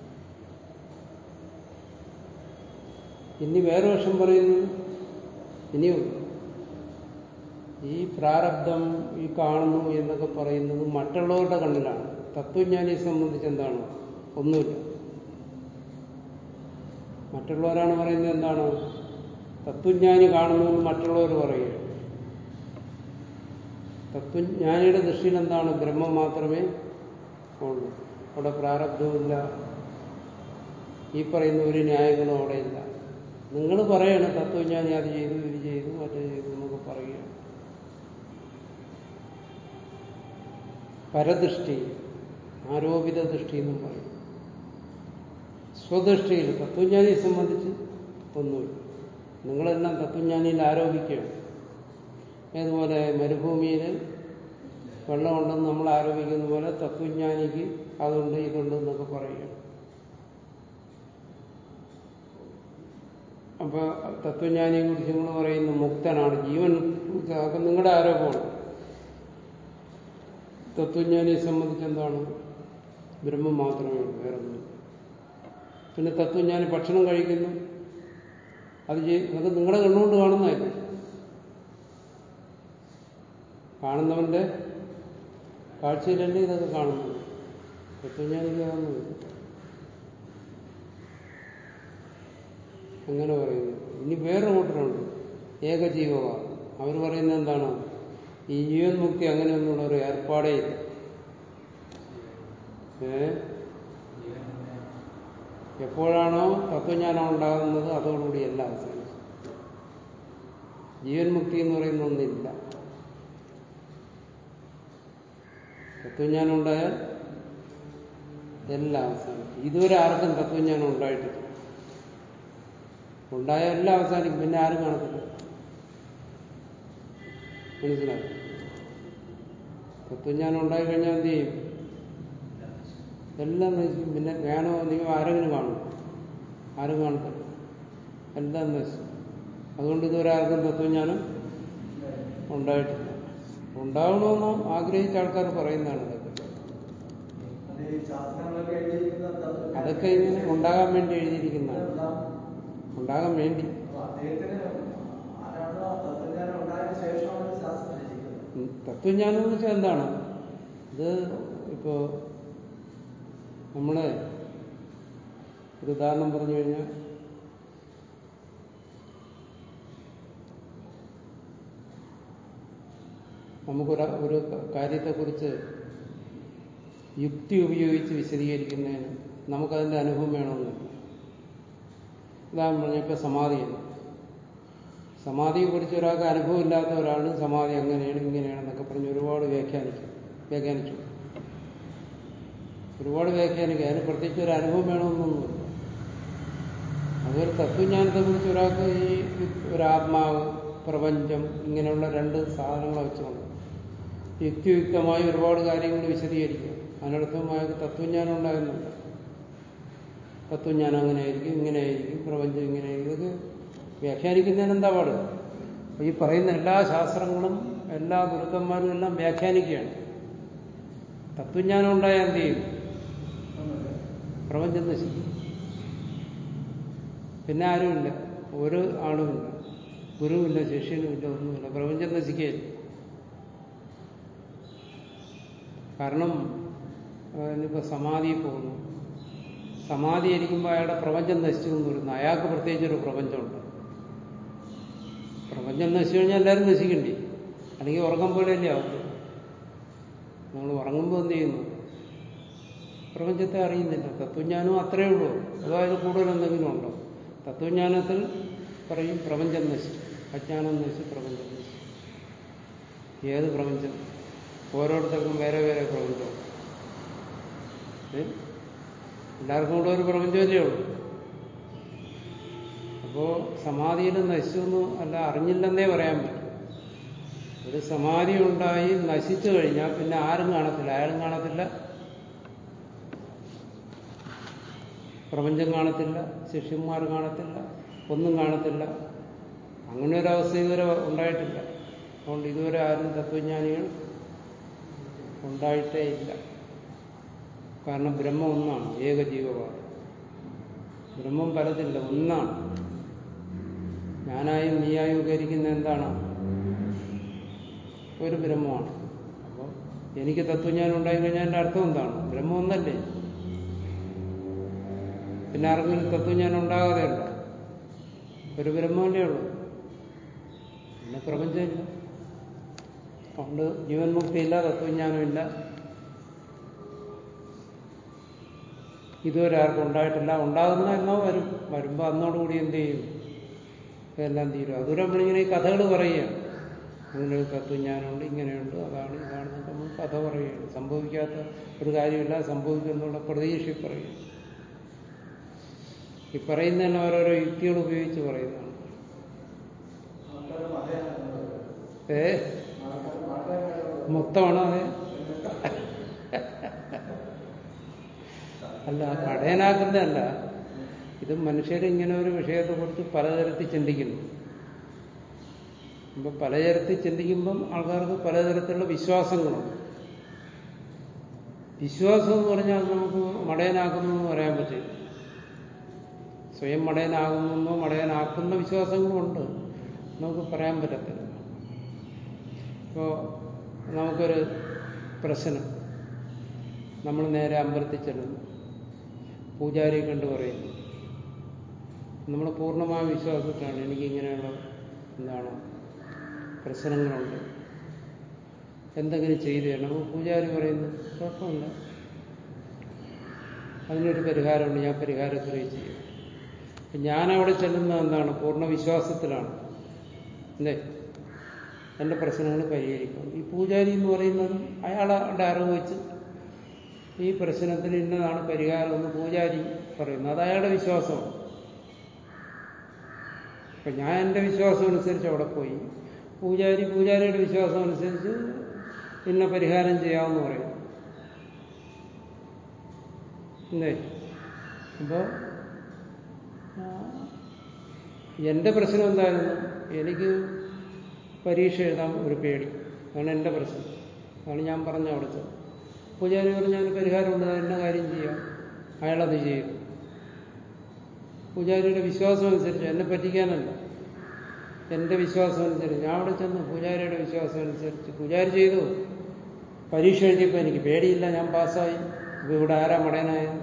ഇനി വേറെ വർഷം പറയുന്നു ഇനിയുണ്ട് ഈ പ്രാരബ്ധം ഈ കാണുന്നു എന്നൊക്കെ പറയുന്നത് മറ്റുള്ളവരുടെ കണ്ണിലാണ് തത്വജ്ഞാനിയെ സംബന്ധിച്ച് എന്താണ് ഒന്നുമില്ല മറ്റുള്ളവരാണ് പറയുന്നത് എന്താണ് തത്വജ്ഞാനി കാണുന്നു എന്ന് മറ്റുള്ളവർ പറയുക തത്വജ്ഞാനിയുടെ ദൃഷ്ടിയിൽ എന്താണ് ബ്രഹ്മം മാത്രമേ ഉള്ളൂ അവിടെ പ്രാരബ്ധവുമില്ല ഈ പറയുന്ന ഒരു ന്യായങ്ങളും അവിടെ ഇല്ല നിങ്ങൾ പറയണം തത്വജ്ഞാനി അത് ചെയ്തു ഇത് ചെയ്തു മറ്റേ ചെയ്തു എന്നൊക്കെ പറയുകയാണ് പരദൃഷ്ടി ആരോപിത ദൃഷ്ടി എന്നും പറയും സ്വദൃഷ്ടിയിൽ തത്വജ്ഞാനിയെ സംബന്ധിച്ച് ഒന്നുമില്ല നിങ്ങളെല്ലാം തത്വജ്ഞാനിയിൽ ആരോപിക്കുകയാണ് ഏതുപോലെ മരുഭൂമിയിൽ വെള്ളമുണ്ടെന്ന് നമ്മൾ ആരോപിക്കുന്ന പോലെ തത്വജ്ഞാനിക്ക് അതുണ്ട് ഇതുണ്ട് എന്നൊക്കെ പറയുകയാണ് അപ്പൊ തത്വജ്ഞാനിയെ കുറിച്ച് നിങ്ങൾ പറയുന്ന മുക്തനാണ് ജീവൻ അതൊക്കെ നിങ്ങളുടെ ആരോപമാണ് തത്വജ്ഞാനിയെ സംബന്ധിച്ച് എന്താണ് ബ്രഹ്മം മാത്രമേ ഉള്ളൂ വേറെ ഒന്നും പിന്നെ തത്വജ്ഞാനി ഭക്ഷണം കഴിക്കുന്നു അത് ചെയ്- അതൊക്കെ നിങ്ങളുടെ കണ്ണുകൊണ്ട് കാണുന്നതല്ല കാണുന്നവന്റെ കാഴ്ചയിലല്ലേ ഇതൊക്കെ കാണുന്നത് തത്വജ്ഞാനിക്ക് കാണുന്നില്ല അങ്ങനെ പറയുന്നു ഇനി വേറെ കൂട്ടരുണ്ട് ഏകജീവക അവർ പറയുന്നത് എന്താണ് ഈ ജീവൻ മുക്തി അങ്ങനെയൊന്നുള്ള ഒരു ഏർപ്പാടേ ഇല്ല ഏ എപ്പോഴാണോ തത്വജ്ഞാനം ഉണ്ടാകുന്നത് അതോടുകൂടി എല്ലാം അവസാനിച്ചു ജീവൻ മുക്തി എന്ന് പറയുന്ന ഒന്നില്ല തത്വജ്ഞാനം ഉണ്ടായാൽ എല്ലാം അവസാനിക്കും ഇതുവരെ ആർക്കും തത്വജ്ഞാനം ഉണ്ടായിട്ടില്ല ഉണ്ടായ എല്ലാം അവസാനിക്കും പിന്നെ ആരും കാണത്തില്ല മനസ്സിലായി തത്വജ്ഞാനം ഉണ്ടായി കഴിഞ്ഞാൽ എന്ത് ചെയ്യും എല്ലാം നശിക്കും പിന്നെ ജ്ഞാനമോ നീ ആരെങ്കിലും കാണും ആരും കാണത്തില്ല എല്ലാം നശിക്കും അതുകൊണ്ട് ഇതുവരെ ആർക്കും തത്വജ്ഞാനം ഉണ്ടായിട്ടില്ല ഉണ്ടാവണമെന്ന് ആഗ്രഹിച്ച ആൾക്കാർ പറയുന്നതാണ് ഇതൊക്കെ അത് ഈ ശാസ്ത്രങ്ങളൊക്കെ എഴുതിയിരിക്കുന്ന തത്വജ്ഞാനം- അതൊക്കെ ഇങ്ങനെ ഉണ്ടാകാൻ വേണ്ടി എഴുതിയിരിക്കുന്നതാണ് ഉണ്ടാവും. ഉണ്ടാകാൻ വേണ്ടി അപ്പൊ അദ്ദേഹത്തിന് ആരാണോ ആ തത്വജ്ഞാനം ഉണ്ടായതിനു ശേഷമാണ് ശാസ്ത്രം രചിക്കുന്നത് ഉം. തത്വജ്ഞാനം എന്ന് വെച്ചാൽ എന്താണ് ഇത് ഇപ്പോ നമ്മള് ഒരു ഉദാഹരണം പറഞ്ഞു കഴിഞ്ഞാൽ നമുക്കൊരു ഒരു കാര്യത്തെക്കുറിച്ച് യുക്തി ഉപയോഗിച്ച് വിശദീകരിക്കുന്നതിന് നമുക്കതിൻ്റെ അനുഭവം വേണമെന്നില്ല ഉദാഹരണം പറഞ്ഞാൽ ഇപ്പൊ സമാധിയാണ് സമാധിയെ കുറിച്ച് ഒരാൾക്ക് അനുഭവം ഇല്ലാത്ത ഒരാൾ സമാധി അങ്ങനെയാണ് ഇങ്ങനെയാണെന്നൊക്കെ പറഞ്ഞ് ഒരുപാട് വ്യാഖ്യാനിക്കും വ്യാഖ്യാനിച്ചു ഒരുപാട് വ്യാഖ്യാനിക്കും അതിന് പ്രത്യേകിച്ച് ഒരു അനുഭവം വേണമെന്നൊന്നുമില്ല അതുപോലെ തത്വജ്ഞാനത്തെക്കുറിച്ച് ഒരാൾക്ക് ഈ ഒരാത്മാവ് പ്രപഞ്ചം ഇങ്ങനെയുള്ള രണ്ട് സാധനങ്ങളെ വെച്ചുകൊണ്ട് യുക്തിയുക്തമായി ഒരുപാട് കാര്യങ്ങൾ വിശദീകരിക്കുക അതിനർത്ഥം അയാൾക്ക് തത്വജ്ഞാനം ഉണ്ടാകുന്നുണ്ട് തത്വജ്ഞാനം അങ്ങനെയായിരിക്കും ഇങ്ങനെയായിരിക്കും പ്രപഞ്ചം ഇങ്ങനെയായിരിക്കും ഇതൊക്കെ വ്യാഖ്യാനിക്കുന്നതിന് എന്താ പാട് അപ്പൊ ഈ പറയുന്ന എല്ലാ ശാസ്ത്രങ്ങളും എല്ലാ ഗുരുക്കന്മാരും എല്ലാം വ്യാഖ്യാനിക്കുകയാണ് തത്വജ്ഞാനം ഉണ്ടായാൽ എന്ത് ചെയ്യും പ്രപഞ്ചം നശിക്കും പിന്നെ ആരുമില്ല ഒരു ആളുമില്ല ഗുരുവില്ല ശിഷ്യനുമില്ല ഒന്നുമില്ല പ്രപഞ്ചം നശിക്കുകയില്ല കാരണം ഇന്നിപ്പോ സമാധിയിൽ പോകുന്നു സമാധി ഇരിക്കുമ്പോൾ അയാളുടെ പ്രപഞ്ചം നശിച്ചു എന്ന് വരുന്നു അയാൾക്ക് പ്രത്യേകിച്ചൊരു പ്രപഞ്ചമുണ്ട് പ്രപഞ്ചം നശിച്ചു കഴിഞ്ഞാൽ എല്ലാവരും നശിക്കണ്ടേ അല്ലെങ്കിൽ ഉറക്കം പോലെയല്ലേ ആവും നമ്മൾ ഉറങ്ങുമ്പോൾ എന്ത് ചെയ്യുന്നു പ്രപഞ്ചത്തെ അറിയുന്നില്ല തത്വജ്ഞാനവും അത്രയേ ഉള്ളൂ അതായത് കൂടുതൽ എന്തെങ്കിലും ഉണ്ടോ തത്വജ്ഞാനത്തിൽ പറയും പ്രപഞ്ചം നശിച്ചു അജ്ഞാനം നശിച്ചു പ്രപഞ്ചം നശിച്ചു ഏത് പ്രപഞ്ചം ഓരോരുത്തർക്കും വേറെ വേറെ പ്രപഞ്ചം ഏ? എല്ലാവർക്കും കൂടെ ഒരു പ്രപഞ്ചമല്ലേ ഉള്ളൂ അപ്പോ സമാധിയിൽ നശിച്ചു എന്ന് അല്ല അറിഞ്ഞില്ലെന്നേ പറയാൻ പറ്റും ഒരു സമാധി ഉണ്ടായി നശിച്ചു കഴിഞ്ഞാൽ പിന്നെ ആരും കാണത്തില്ല ആരും കാണത്തില്ല പ്രപഞ്ചം കാണത്തില്ല ശിഷ്യന്മാർ കാണത്തില്ല ഒന്നും കാണത്തില്ല അങ്ങനെ ഒരു അവസ്ഥ ഇതുവരെ ഉണ്ടായിട്ടില്ല അതുകൊണ്ട് ഇതുവരെ ആരും തത്വജ്ഞാനികൾ ഉണ്ടായിട്ടേ ഇല്ല കാരണം ബ്രഹ്മം ഒന്നാണ് ഏകജീവവാദം ബ്രഹ്മം പലതില്ല ഒന്നാണ് ഞാനായും നീയായും ഒക്കെ ഇരിക്കുന്ന എന്താണ് ഒരു ബ്രഹ്മമാണ് അപ്പോൾ എനിക്ക് തത്വജ്ഞാനം ഉണ്ടായിക്കഴിഞ്ഞാൽ എൻ്റെ അർത്ഥം എന്താണ് ബ്രഹ്മം ഒന്നല്ലേ പിന്നെ ആർക്കെങ്കിലും തത്വജ്ഞാനം ഉണ്ടാകാതെ ഉണ്ടോ ഒരു ബ്രഹ്മമല്ലേ ഉള്ളൂ പിന്നെ പ്രപഞ്ചമില്ല അതുകൊണ്ട് ജീവൻ മുക്തിയില്ല തത്വജ്ഞാനമില്ല ഇതുവരെ ആർക്കും ഉണ്ടായിട്ടില്ല ഉണ്ടാകുന്ന എന്നോ വരും വരുമ്പോൾ അന്നോടുകൂടി എന്ത് ചെയ്യും ഇതെല്ലാം തീരും അതുവരെ നമ്മളിങ്ങനെ ഈ കഥകൾ പറയുകയാണ് അങ്ങനെ ഒരു തത്വജ്ഞാനമുണ്ട് ഇങ്ങനെയുണ്ട് അതാണ് ഇതാണെന്നൊക്കെ നമ്മൾ കഥ പറയുകയാണ് സംഭവിക്കാത്ത ഒരു കാര്യമില്ല സംഭവിക്കുന്നുള്ള പ്രതീക്ഷ പറയുക ഈ പറയുന്നതന്നെ ഓരോരോ യുക്തികൾ ഉപയോഗിച്ച് പറയുന്നതാണ് ആൾക്കാർ മതയാണ് ഏ ആൾക്കാർ മതമാണ് മൊത്തമാണോ അതെ അല്ല പടയനാക്കുന്നതല്ല ഇത് മനുഷ്യർ ഇങ്ങനെ ഒരു വിഷയത്തെക്കുറിച്ച് പലതരത്തിൽ ചിന്തിക്കുന്നു ഇപ്പം പലതരത്തിൽ ചിന്തിക്കുമ്പം ആൾക്കാർക്ക് പലതരത്തിലുള്ള വിശ്വാസങ്ങളുണ്ട് വിശ്വാസം എന്ന് പറഞ്ഞാൽ അത് നമുക്ക് മടയനാക്കുന്നു എന്ന് പറയാൻ പറ്റില്ല സ്വയം മടയനാകുന്നെന്നോ മടയനാക്കുന്ന വിശ്വാസങ്ങളുണ്ട് നമുക്ക് പറയാൻ പറ്റത്തില്ല ഇപ്പോൾ നമുക്കൊരു പ്രശ്നം നമ്മൾ നേരെ അമ്പലത്തിൽ ചെല്ലുന്നു പൂജാരിയെ കണ്ട് പറയുന്നു നമ്മൾ പൂർണ്ണമായ വിശ്വാസത്തിലാണ് എനിക്ക് ഇങ്ങനെയുള്ള എന്താണ് പ്രശ്നങ്ങളുണ്ട് എന്തെങ്കിലും ചെയ്തു തരണം അപ്പോൾ പൂജാരി പറയുന്നു കുഴപ്പമില്ല അതിനൊരു പരിഹാരമുണ്ട് ഞാൻ പരിഹാരക്രിയ ചെയ്യും അപ്പം ഞാനവിടെ ചെല്ലുന്നത് എന്താണ് പൂർണ്ണ വിശ്വാസത്തിലാണ് അല്ലേ എൻ്റെ പ്രശ്നങ്ങൾ പരിഹരിക്കും ഈ പൂജാരി എന്ന് പറയുന്നത് അയാളുടെ അറിവ് വെച്ച് ഈ പ്രശ്നത്തിന് ഇന്നതാണ് പരിഹാരം എന്ന് പൂജാരി പറയുന്നു അത് അയാളുടെ വിശ്വാസമാണ് അപ്പൊ ഞാൻ എൻ്റെ വിശ്വാസം അനുസരിച്ച് അവിടെ പോയി പൂജാരി പൂജാരിയുടെ വിശ്വാസം അനുസരിച്ച് ഇന്ന പരിഹാരം ചെയ്യാമെന്ന് പറയും അല്ലേ അപ്പോൾ എൻ്റെ പ്രശ്നം എന്തായിരുന്നു എനിക്ക് പരീക്ഷ എഴുതാൻ ഒരു പേടി അതാണ് എൻ്റെ പ്രശ്നം അതാണ് ഞാൻ പറഞ്ഞ അവിടുത്തെ പൂജാരി പറഞ്ഞു അതിന് പരിഹാരമുണ്ട് എന്ന കാര്യം ചെയ്യാം അയാളത് ചെയ്തു പൂജാരിയുടെ വിശ്വാസം അനുസരിച്ച് എന്നെ പറ്റിക്കാനല്ല എൻ്റെ വിശ്വാസം അനുസരിച്ച് ഞാൻ അവിടെ ചെന്നു പൂജാരിയുടെ വിശ്വാസം അനുസരിച്ച് പൂജാരി ചെയ്തു പരീക്ഷ എഴുതിയപ്പോൾ എനിക്ക് പേടിയില്ല ഞാൻ പാസ്സായി ഇപ്പൊ ഇവിടെ ആരാ മടയനായത്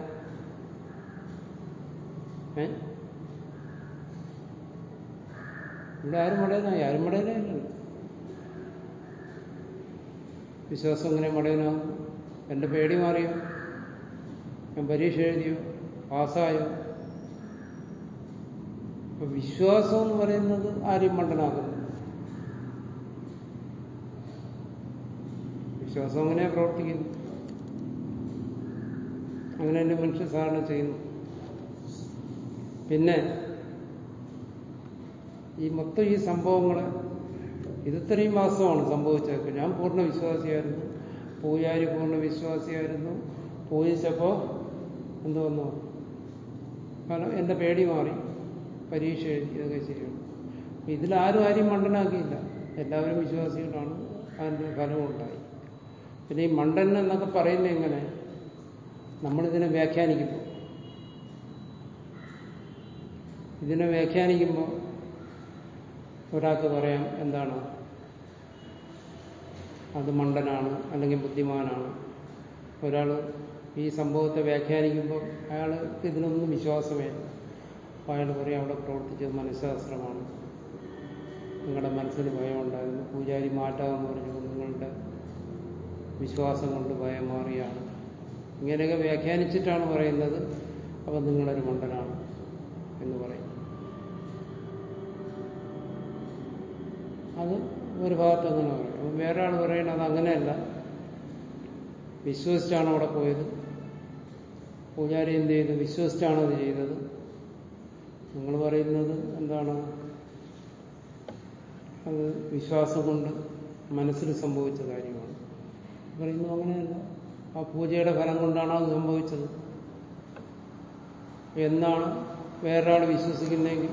ഏ ഇവിടെ ആരും മടയനായി ആരും മടയനായില്ലല്ലോ വിശ്വാസം എങ്ങനെ മടയനാകും എൻ്റെ പേടി മാറിയോ ഞാൻ പരീക്ഷ എഴുതിയോ പാസ്സായോ അപ്പൊ വിശ്വാസം എന്ന് പറയുന്നത് ആരെയും മണ്ടനാക്കുന്നു വിശ്വാസം അങ്ങനെയാ പ്രവർത്തിക്കുന്നു അങ്ങനെ എൻ്റെ മനുഷ്യ സാധാരണ ചെയ്യുന്നു പിന്നെ ഈ മൊത്തം ഈ സംഭവങ്ങളെ ഇതിത്രയും വാസ്തവമാണ് സംഭവിച്ചതൊക്കെ ഞാൻ പൂർണ്ണ വിശ്വാസിയായിരുന്നു പൂജാരി പൂർണ്ണ വിശ്വാസിയായിരുന്നു പൂജിച്ചപ്പോൾ എന്ത് വന്നു കാരണം എൻ്റെ പേടി മാറി പരീക്ഷ എഴുതി ഇതൊക്കെ ശരിയാണ് അപ്പൊ ഇതിലാരും ആരും മണ്ടനാക്കിയില്ല എല്ലാവരും വിശ്വാസികളാണ് അതിൻ്റെ ഫലമുണ്ടായി പിന്നെ ഈ മണ്ടൻ എന്നൊക്കെ പറയുന്നത് എങ്ങനെ നമ്മളിതിനെ വ്യാഖ്യാനിക്കുമ്പോൾ ഇതിനെ വ്യാഖ്യാനിക്കുമ്പോൾ ഒരാൾക്ക് പറയാം എന്താണ് അത് മണ്ടനാണ് അല്ലെങ്കിൽ ബുദ്ധിമാനാണ് ഒരാൾ ഈ സംഭവത്തെ വ്യാഖ്യാനിക്കുമ്പോൾ അയാൾക്ക് ഇതിനൊന്നും വിശ്വാസമേ ഇല്ല അപ്പോൾ അയാൾ പറയും അവിടെ പ്രവർത്തിച്ചത് മനഃശാസ്ത്രമാണ് നിങ്ങളുടെ മനസ്സിന് ഭയം ഉണ്ടായിരുന്നു പൂജാരി മാറ്റാമെന്ന് പറഞ്ഞു നിങ്ങളുടെ വിശ്വാസം കൊണ്ട് ഭയം മാറിയാണ് ഇങ്ങനെയൊക്കെ വ്യാഖ്യാനിച്ചിട്ടാണ് പറയുന്നത് അപ്പം നിങ്ങളൊരു മണ്ടനാണ് എന്ന് പറയും അത് ഒരു ഭാഗത്ത് അങ്ങനെ പറയും അപ്പം വേറെ ആൾ പറയുന്നത് അങ്ങനെയല്ല വിശ്വസിച്ചാണ് അവിടെ പോയത് പൂജാരി എന്ത് ചെയ്തു വിശ്വസിച്ചാണ് അത് ചെയ്തത് നിങ്ങൾ പറയുന്നത് എന്താണ് അത് വിശ്വാസം കൊണ്ട് മനസ്സിൽ സംഭവിച്ച കാര്യമാണ് പറയുന്നു അങ്ങനെയല്ല ആ പൂജയുടെ ഫലം കൊണ്ടാണ് അത് സംഭവിച്ചത് എന്നാണ് വേറൊരാൾ വിശ്വസിക്കുന്നതെങ്കിൽ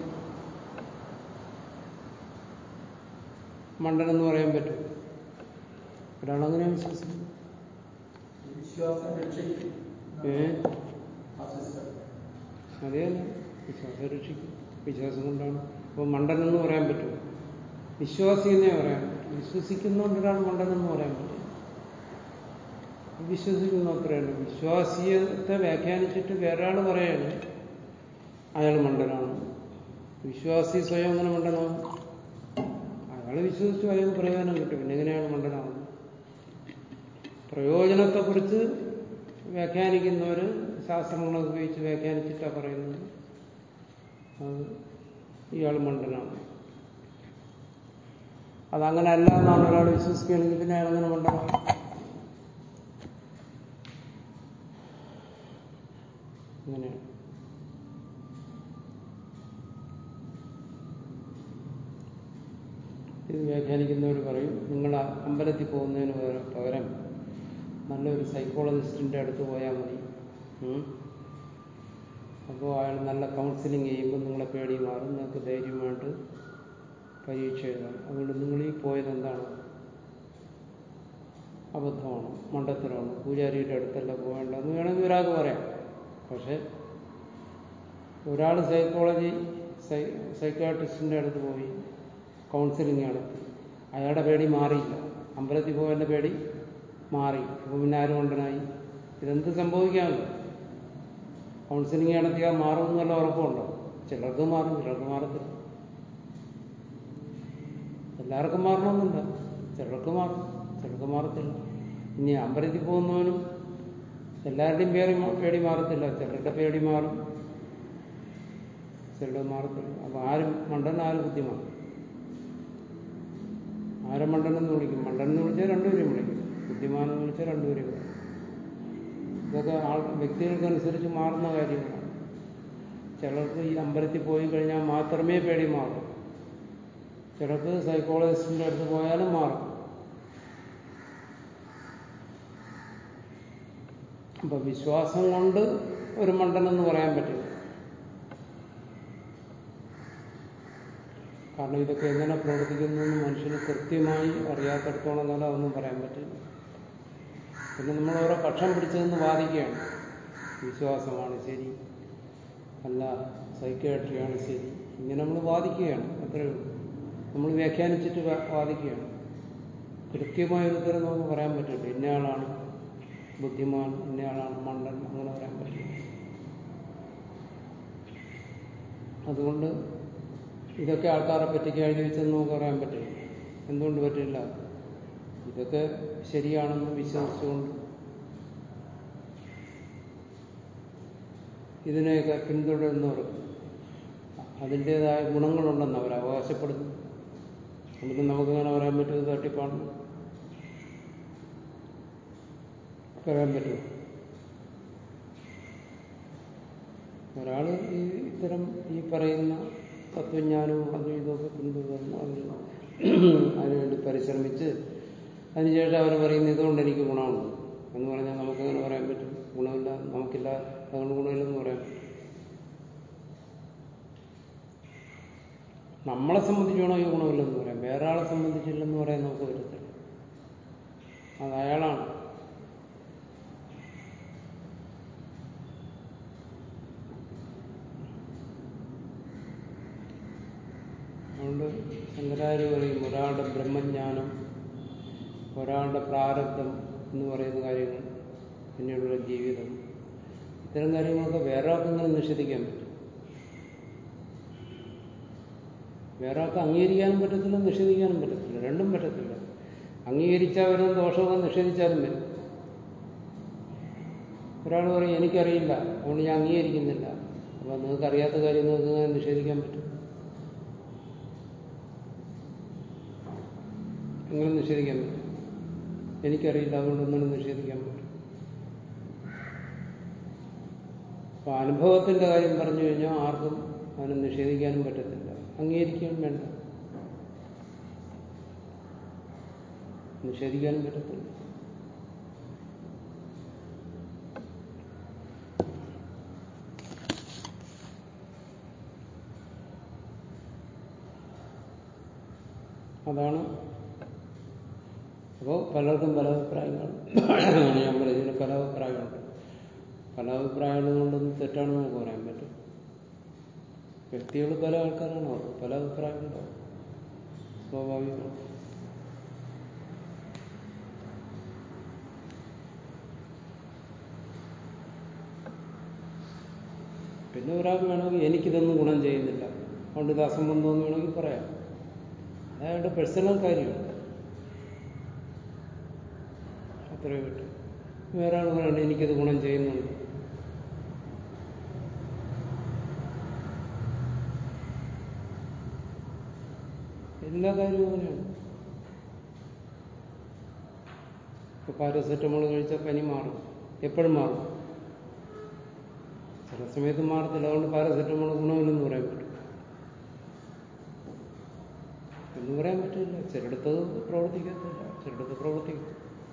മണ്ടനെന്ന് പറയാൻ പറ്റും ഒരാളങ്ങനെ വിശ്വസിക്കും വിശ്വാസം രക്ഷിക്കും ഏ ആ സിസ്റ്റർ അതേ വിശ്വാസം രക്ഷിക്കും വിശ്വാസം കൊണ്ടാണ് അപ്പോൾ മണ്ടനെന്ന് പറയാൻ പറ്റും വിശ്വാസി എന്നേ പറയാൻ പറ്റും വിശ്വസിക്കുന്നതുകൊണ്ട് ഒരാൾ മണ്ടനെന്ന് പറയാൻ പറ്റും വിശ്വസിക്കുന്നു അത്രയല്ല വിശ്വാസീയത്തെ വ്യാഖ്യാനിച്ചിട്ട് വേറൊരാൾ പറയാണ് അയാൾ മണ്ടനാണ് വിശ്വാസി സ്വയം അങ്ങനെ മണ്ടനാണ് അയാൾ വിശ്വസിച്ചു അയാൾക്ക് പ്രയോജനം കിട്ടും പിന്നെ എങ്ങനെയാണ് മണ്ടനാവുന്നത് പ്രയോജനത്തെക്കുറിച്ച് വ്യാഖ്യാനിക്കുന്നവർ ശാസ്ത്രങ്ങളൊക്കെ ഉപയോഗിച്ച് വ്യാഖ്യാനിച്ചിട്ടാണ് പറയുന്നത് അത് ഇയാൾ മണ്ടനാണ് അതങ്ങനെ അല്ല എന്നാണ് ഒരാൾ വിശ്വസിക്കുകയാണെങ്കിൽ പിന്നെ അയാൾ അങ്ങനെ മണ്ടനാണ് അങ്ങനെയാണ് ഇത് വ്യാഖ്യാനിക്കുന്നവർ പറയും നിങ്ങൾ അമ്പലത്തിൽ പോകുന്നതിന് പകരം- പകരം നല്ലൊരു സൈക്കോളജിസ്റ്റിന്റെ അടുത്ത് പോയാൽ മതി ഉം. അപ്പോൾ അയാൾ നല്ല കൗൺസിലിംഗ് ചെയ്യുമ്പോൾ നിങ്ങളെ പേടി മാറും നിങ്ങൾക്ക് ധൈര്യമായിട്ട് പരീക്ഷ എഴുതാം അതുകൊണ്ട് നിങ്ങൾ ഈ പോയത് എന്താണ് അബദ്ധമാണ് മണ്ടത്തരമാണ് പൂജാരിയുടെ അടുത്തല്ല പോകേണ്ടതെന്ന് വേണമെങ്കിൽ ഒരാൾക്ക് പറയാം പക്ഷെ ഒരാൾ സൈക്കോളജി സൈ സൈക്കാട്രിസ്റ്റിന്റെ അടുത്ത് പോയി കൗൺസിലിംഗ് നടത്തി അയാളുടെ പേടി മാറിയില്ല അമ്പലത്തിൽ പോയതിന്റെ പേടി മാറി അപ്പോൾ പിന്നെ ആരും കൊണ്ടനായി ഇതെന്ത് സംഭവിക്കാമല്ലോ കൗൺസിലിംഗ് നടത്തിയാൽ മാറും എന്നുള്ള ഉറപ്പുണ്ടോ ചിലർക്ക് മാറും ചിലർക്ക് മാറത്തില്ല എല്ലാവർക്കും മാറണമെന്നില്ല ചിലർക്ക് മാറും ചിലർക്ക് മാറത്തില്ല ഇനി അമ്പലത്തിൽ പോകുന്നവനും എല്ലാവരുടെയും പേടി മാ- പേടി മാറത്തില്ല ചിലരുടെ പേടി മാറും ചിലരുടെ മാറത്തില്ല അപ്പൊ ആരും മണ്ടൻ ആരും ബുദ്ധിമാൻ ആരെ മണ്ടനെന്ന് വിളിക്കും മണ്ടൻ എന്ന് വിളിച്ചാൽ രണ്ടുപേരെയും വിളിക്കും ബുദ്ധിമാനെന്ന് വിളിച്ചാൽ രണ്ടുപേരെയും വിളിക്കും ഇതൊക്കെ ആൾ വ്യക്തികൾക്കനുസരിച്ച് മാറുന്ന കാര്യങ്ങളാണ് ചിലർക്ക് ഈ അമ്പലത്തിൽ പോയി കഴിഞ്ഞാൽ മാത്രമേ പേടി മാറൂ ചിലർക്ക് സൈക്കോളജിസ്റ്റിന്റെ അടുത്ത് പോയാലും മാറും അപ്പൊ വിശ്വാസം കൊണ്ട് ഒരു മണ്ടനെന്ന് പറയാൻ പറ്റില്ല കാരണം ഇതൊക്കെ എങ്ങനെ പ്രവർത്തിക്കുന്നു എന്ന് മനുഷ്യന് കൃത്യമായി അറിയാത്തടത്തോളം കാലം അതൊന്നും പറയാൻ പറ്റില്ല പിന്നെ നമ്മൾ ഓരോ പക്ഷം പിടിച്ചതെന്ന് വാദിക്കുകയാണ് വിശ്വാസമാണ് ശരി അല്ല സൈക്യാട്രിയാണ് ശരി ഇങ്ങനെ നമ്മൾ വാദിക്കുകയാണ് അത്രയേ ഉള്ളൂ നമ്മൾ വ്യാഖ്യാനിച്ചിട്ട് വാ- വാദിക്കുകയാണ് കൃത്യമായ ഒരു ഉത്തരം നമുക്ക് പറയാൻ പറ്റില്ല ഇന്നയാളാണ് ബുദ്ധിമാൻ ഇന്നയാളാണ് മണ്ടൻ അങ്ങനെ പറയാൻ പറ്റില്ല അതുകൊണ്ട് ഇതൊക്കെ ആൾക്കാരെ പറ്റിക്ക് എഴുതി വെച്ചെന്ന് നമുക്ക് പറയാൻ പറ്റില്ല എന്തുകൊണ്ട് പറ്റില്ല ഇതൊക്കെ ശരിയാണെന്ന് വിശ്വസിച്ചുകൊണ്ട് ഇതിനെയൊക്കെ പിന്തുടരുന്നവർക്ക് അതിൻ്റെതായ ഗുണങ്ങളുണ്ടെന്ന് അവർ അവകാശപ്പെടുന്നു എന്നിട്ട് നമുക്കങ്ങനെ പറയാൻ പറ്റുന്നത് തട്ടിപ്പാണ് പറയാൻ പറ്റുമോ ഒരാൾ ഈ ഇത്തരം ഈ പറയുന്ന തത്വജ്ഞാനവും അതും ഇതൊക്കെ പിന്തുടർന്ന് അവർ അതിനുവേണ്ടി പരിശ്രമിച്ച് അതിനുശേഷം അവർ പറയുന്നത് ഇതുകൊണ്ട് എനിക്ക് ഗുണമുണ്ട് എന്ന് പറഞ്ഞാൽ നമുക്കങ്ങനെ പറയാൻ പറ്റും ഗുണമില്ല നമുക്കില്ല അതുകൊണ്ട് ഗുണമില്ലെന്ന് പറയാൻ പറ്റും നമ്മളെ സംബന്ധിച്ചാണോ ഈ ഗുണമില്ലെന്ന് പറയാം വേറെ ആളെ സംബന്ധിച്ചില്ലെന്ന് പറയാൻ നമുക്ക് പറ്റത്തില്ല അത് അയാളാണ് അതുകൊണ്ട് ശങ്കരാചാര്യ പറയും ഒരാളുടെ ബ്രഹ്മജ്ഞാനം ഒരാളുടെ പ്രാരബ്ധം എന്ന് പറയുന്ന കാര്യങ്ങൾ പിന്നീടുള്ള ജീവിതം ഇത്തരം കാര്യങ്ങളൊക്കെ വേറെ ആൾക്ക് ഇങ്ങനെ നിഷേധിക്കാൻ പറ്റും വേറെ ആൾക്ക് അംഗീകരിക്കാനും പറ്റത്തില്ല നിഷേധിക്കാനും പറ്റത്തില്ല രണ്ടും പറ്റത്തില്ല അംഗീകരിച്ചാൽ വരുന്ന ദോഷമൊക്കെ നിഷേധിച്ചാലും വരും ഒരാൾ പറയും എനിക്കറിയില്ല അതുകൊണ്ട് ഞാൻ അംഗീകരിക്കുന്നില്ല അപ്പൊ നിങ്ങൾക്ക് അറിയാത്ത കാര്യം നിങ്ങൾക്ക് ഇങ്ങനെ നിഷേധിക്കാൻ പറ്റും എങ്ങനെ നിഷേധിക്കാൻ പറ്റും എനിക്കറിയില്ല അതുകൊണ്ട് ഒന്നും നിഷേധിക്കാൻ പറ്റും അപ്പൊ അനുഭവത്തിന്റെ കാര്യം പറഞ്ഞു കഴിഞ്ഞാൽ ആർക്കും അതിനെ നിഷേധിക്കാനും പറ്റത്തില്ല അംഗീകരിക്കാനും വേണ്ട നിഷേധിക്കാനും പറ്റത്തില്ല അതാണ് അപ്പോൾ പലർക്കും പല അഭിപ്രായങ്ങളാണ് ഞാൻ പറയുന്നത് ഇതിന് പല അഭിപ്രായമുണ്ട് പല അഭിപ്രായങ്ങൾ കൊണ്ടൊന്നും തെറ്റാണെന്ന് നമുക്ക് പറയാൻ പറ്റും വ്യക്തികൾ പല ആൾക്കാരാണ് അവർക്ക് പല അഭിപ്രായങ്ങളുണ്ടാവും സ്വാഭാവികമാണ് പിന്നെ ഒരാൾക്ക് വേണമെങ്കിൽ എനിക്കിതൊന്നും ഗുണം ചെയ്യുന്നില്ല അതുകൊണ്ട് ഇത് അസംബന്ധമെന്ന് വേണമെങ്കിൽ പറയാം അയാളുടെ പേഴ്സണൽ കാര്യമാണ് അത്രയേ പറ്റും വേറെ ആൾ പറയണ്ട എനിക്കിത് ഗുണം ചെയ്യുന്നുണ്ട് എല്ലാ കാര്യവും അങ്ങനെയാണ് ഇപ്പൊ പാരസെറ്റമോൾ കഴിച്ചാൽ പനി മാറും എപ്പോഴും മാറും ചില സമയത്ത് മാറത്തില്ല അതുകൊണ്ട് പാരസെറ്റമോൾ ഗുണമില്ലെന്ന് പറയാൻ പറ്റും എന്ന് പറയാൻ പറ്റില്ല ചിലയിടത്ത് പ്രവർത്തിക്കത്തില്ല ചിലയിടത്ത് പ്രവർത്തിക്കും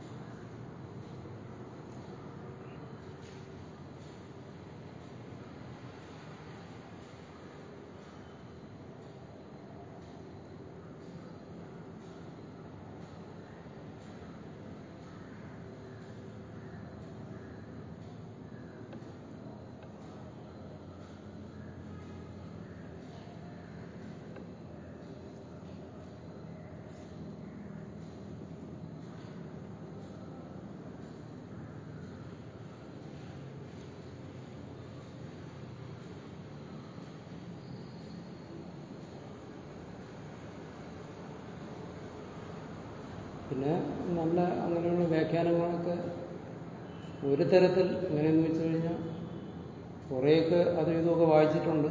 പിന്നെ നല്ല അങ്ങനെയുള്ള വ്യാഖ്യാനങ്ങളൊക്കെ ഒരു തരത്തിൽ എങ്ങനെയെന്ന് വെച്ച് കഴിഞ്ഞാൽ കുറേയൊക്കെ അതും ഇതുമൊക്കെ വായിച്ചിട്ടുണ്ട്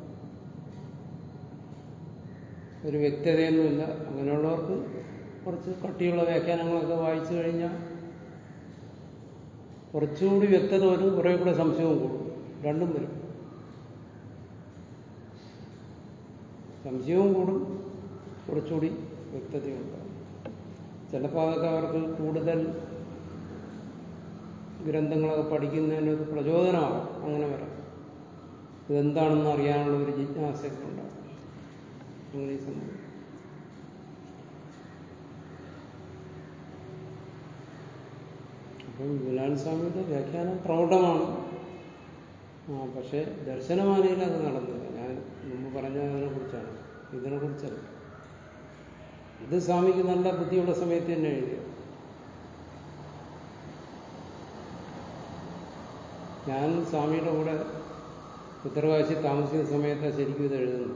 ഒരു വ്യക്തതയൊന്നുമില്ല അങ്ങനെയുള്ളവർക്ക് കുറച്ച് കട്ടിയുള്ള വ്യാഖ്യാനങ്ങളൊക്കെ വായിച്ചു കഴിഞ്ഞാൽ കുറച്ചുകൂടി വ്യക്തത വരും കുറേ കൂടെ സംശയവും കൂടും രണ്ടും വരും സംശയവും കൂടും കുറച്ചുകൂടി വ്യക്തതയുണ്ടാകും ചിലപ്പോൾ അതൊക്കെ അവർക്ക് കൂടുതൽ ഗ്രന്ഥങ്ങളൊക്കെ പഠിക്കുന്നതിന് ഒരു പ്രചോദനമാകും അങ്ങനെ വരാം ഇതെന്താണെന്ന് അറിയാനുള്ള ഒരു ജിജ്ഞാസയൊക്കെ ഉണ്ടാകും അങ്ങനെ ഈ സംഭവം അപ്പം വിലാൻ സ്വാമിയുടെ വ്യാഖ്യാനം പ്രൗഢമാണ് ആ പക്ഷേ ദർശനമാനയിൽ അത് നടന്നില്ല ഞാൻ മുമ്പ് പറഞ്ഞ അതിനെ കുറിച്ചാണ് ഇതിനെ കുറിച്ചല്ല ഇത് സ്വാമിക്ക് നല്ല ബുദ്ധിയുള്ള സമയത്ത് തന്നെ എഴുതിയത് ഞാൻ സ്വാമിയുടെ കൂടെ ഉത്തരകാശി താമസിക്കുന്ന സമയത്താണ് ശരിക്കും ഇത് എഴുതുന്നത്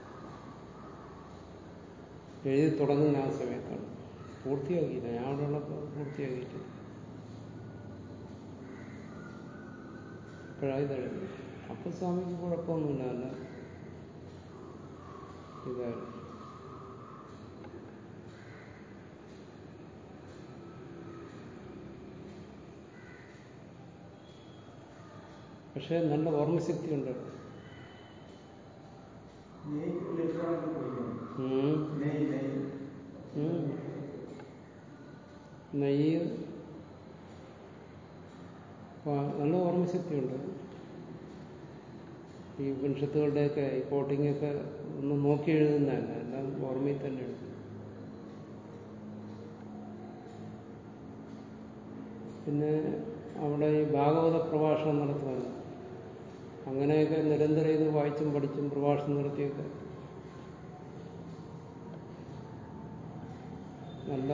എഴുതി തുടങ്ങുന്ന ആ സമയത്താണ് പൂർത്തിയാക്കിയില്ല ഞാൻ അവിടെ ഉള്ളപ്പോൾ പൂർത്തിയാക്കിയിട്ടില്ല ഇപ്പോഴാണ് ഇത് എഴുതുന്നത് അപ്പൊ സ്വാമിക്ക് കുഴപ്പമൊന്നുമില്ല അല്ല ഇതായിരുന്നു പക്ഷെ നല്ല ഓർമ്മശക്തി ഉണ്ട് നെയ് ഇലക്ട്രോണിക് കുടിക്കണം ഉം. നെയ് നെയ് ഉം. നെയ്യ് പ- നല്ല ഓർമ്മശക്തിയുണ്ട് ഈ ഉപനിഷത്തുകളുടെയൊക്കെ ഈ കോട്ടിങ്ങൊക്കെ ഒന്ന് നോക്കി എഴുതുന്നതല്ല എല്ലാം ഓർമ്മയിൽ തന്നെ എഴുതും പിന്നെ അവിടെ ഈ ഭാഗവത പ്രഭാഷണം നടത്തുന്നത് അങ്ങനെയൊക്കെ നിരന്തരം ഇത് വായിച്ചും പഠിച്ചും പ്രഭാഷണം നടത്തിയൊക്കെ നല്ല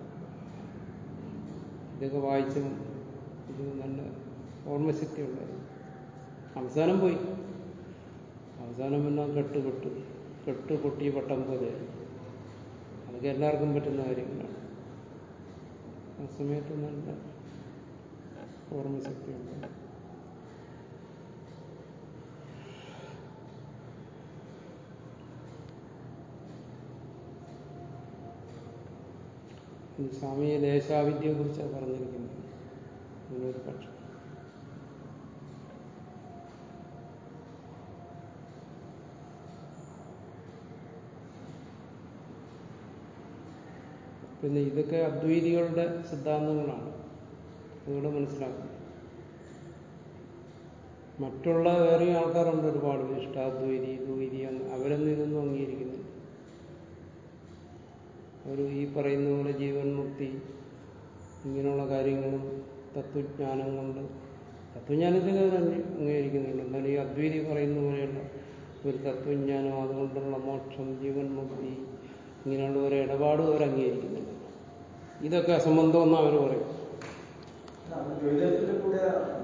ഇതൊക്കെ വായിച്ചും ഇത് നല്ല ഓർമ്മശക്തി ഉണ്ടായിരുന്നു അവസാനം പോയി അവസാനം പിന്നെ കെട്ട് പൊട്ട് കെട്ട് പൊട്ടി പട്ടം പോലെ അതൊക്കെ എല്ലാവർക്കും പറ്റുന്ന കാര്യങ്ങളാണ് ആ സമയത്ത് നല്ല ഓർമ്മശക്തി ഉണ്ട് ഈ സ്വാമിയെ ലേശാവിദ്യയെ കുറിച്ചാണ് പറഞ്ഞിരിക്കുന്നത് അങ്ങനൊരു പക്ഷം പിന്നെ ഇതൊക്കെ അദ്വൈതികളുടെ സിദ്ധാന്തങ്ങളാണ് അതുകൂടെ മനസ്സിലാക്കണം മറ്റുള്ള വേറെ ആൾക്കാരുണ്ട് ഒരുപാട് ഇഷ്ടാദ്വൈതി ദ്വൈതി അങ്ങ് അവരൊന്നും ഇതൊന്നും അംഗീകരിക്കുന്നില്ല അവർ ഈ പറയുന്ന പോലെ ജീവൻ മുക്തി ഇങ്ങനെയുള്ള കാര്യങ്ങളും തത്വജ്ഞാനം കൊണ്ട് തത്വജ്ഞാനത്തിന് അവർ അംഗീ- അംഗീകരിക്കുന്നുണ്ട് എന്നാലും ഈ അദ്വൈതി പറയുന്ന പോലെയുള്ള ഒരു തത്വജ്ഞാനം അതുകൊണ്ടുള്ള മോക്ഷം ജീവൻ മുക്തി ഇങ്ങനെയുള്ള ഒരു ഇടപാടും അവർ അംഗീകരിക്കുന്നില്ല ഇതൊക്കെ അസംബന്ധമെന്ന് അവർ പറയും അത് ദ്വൈതത്തിൽ കൂടെ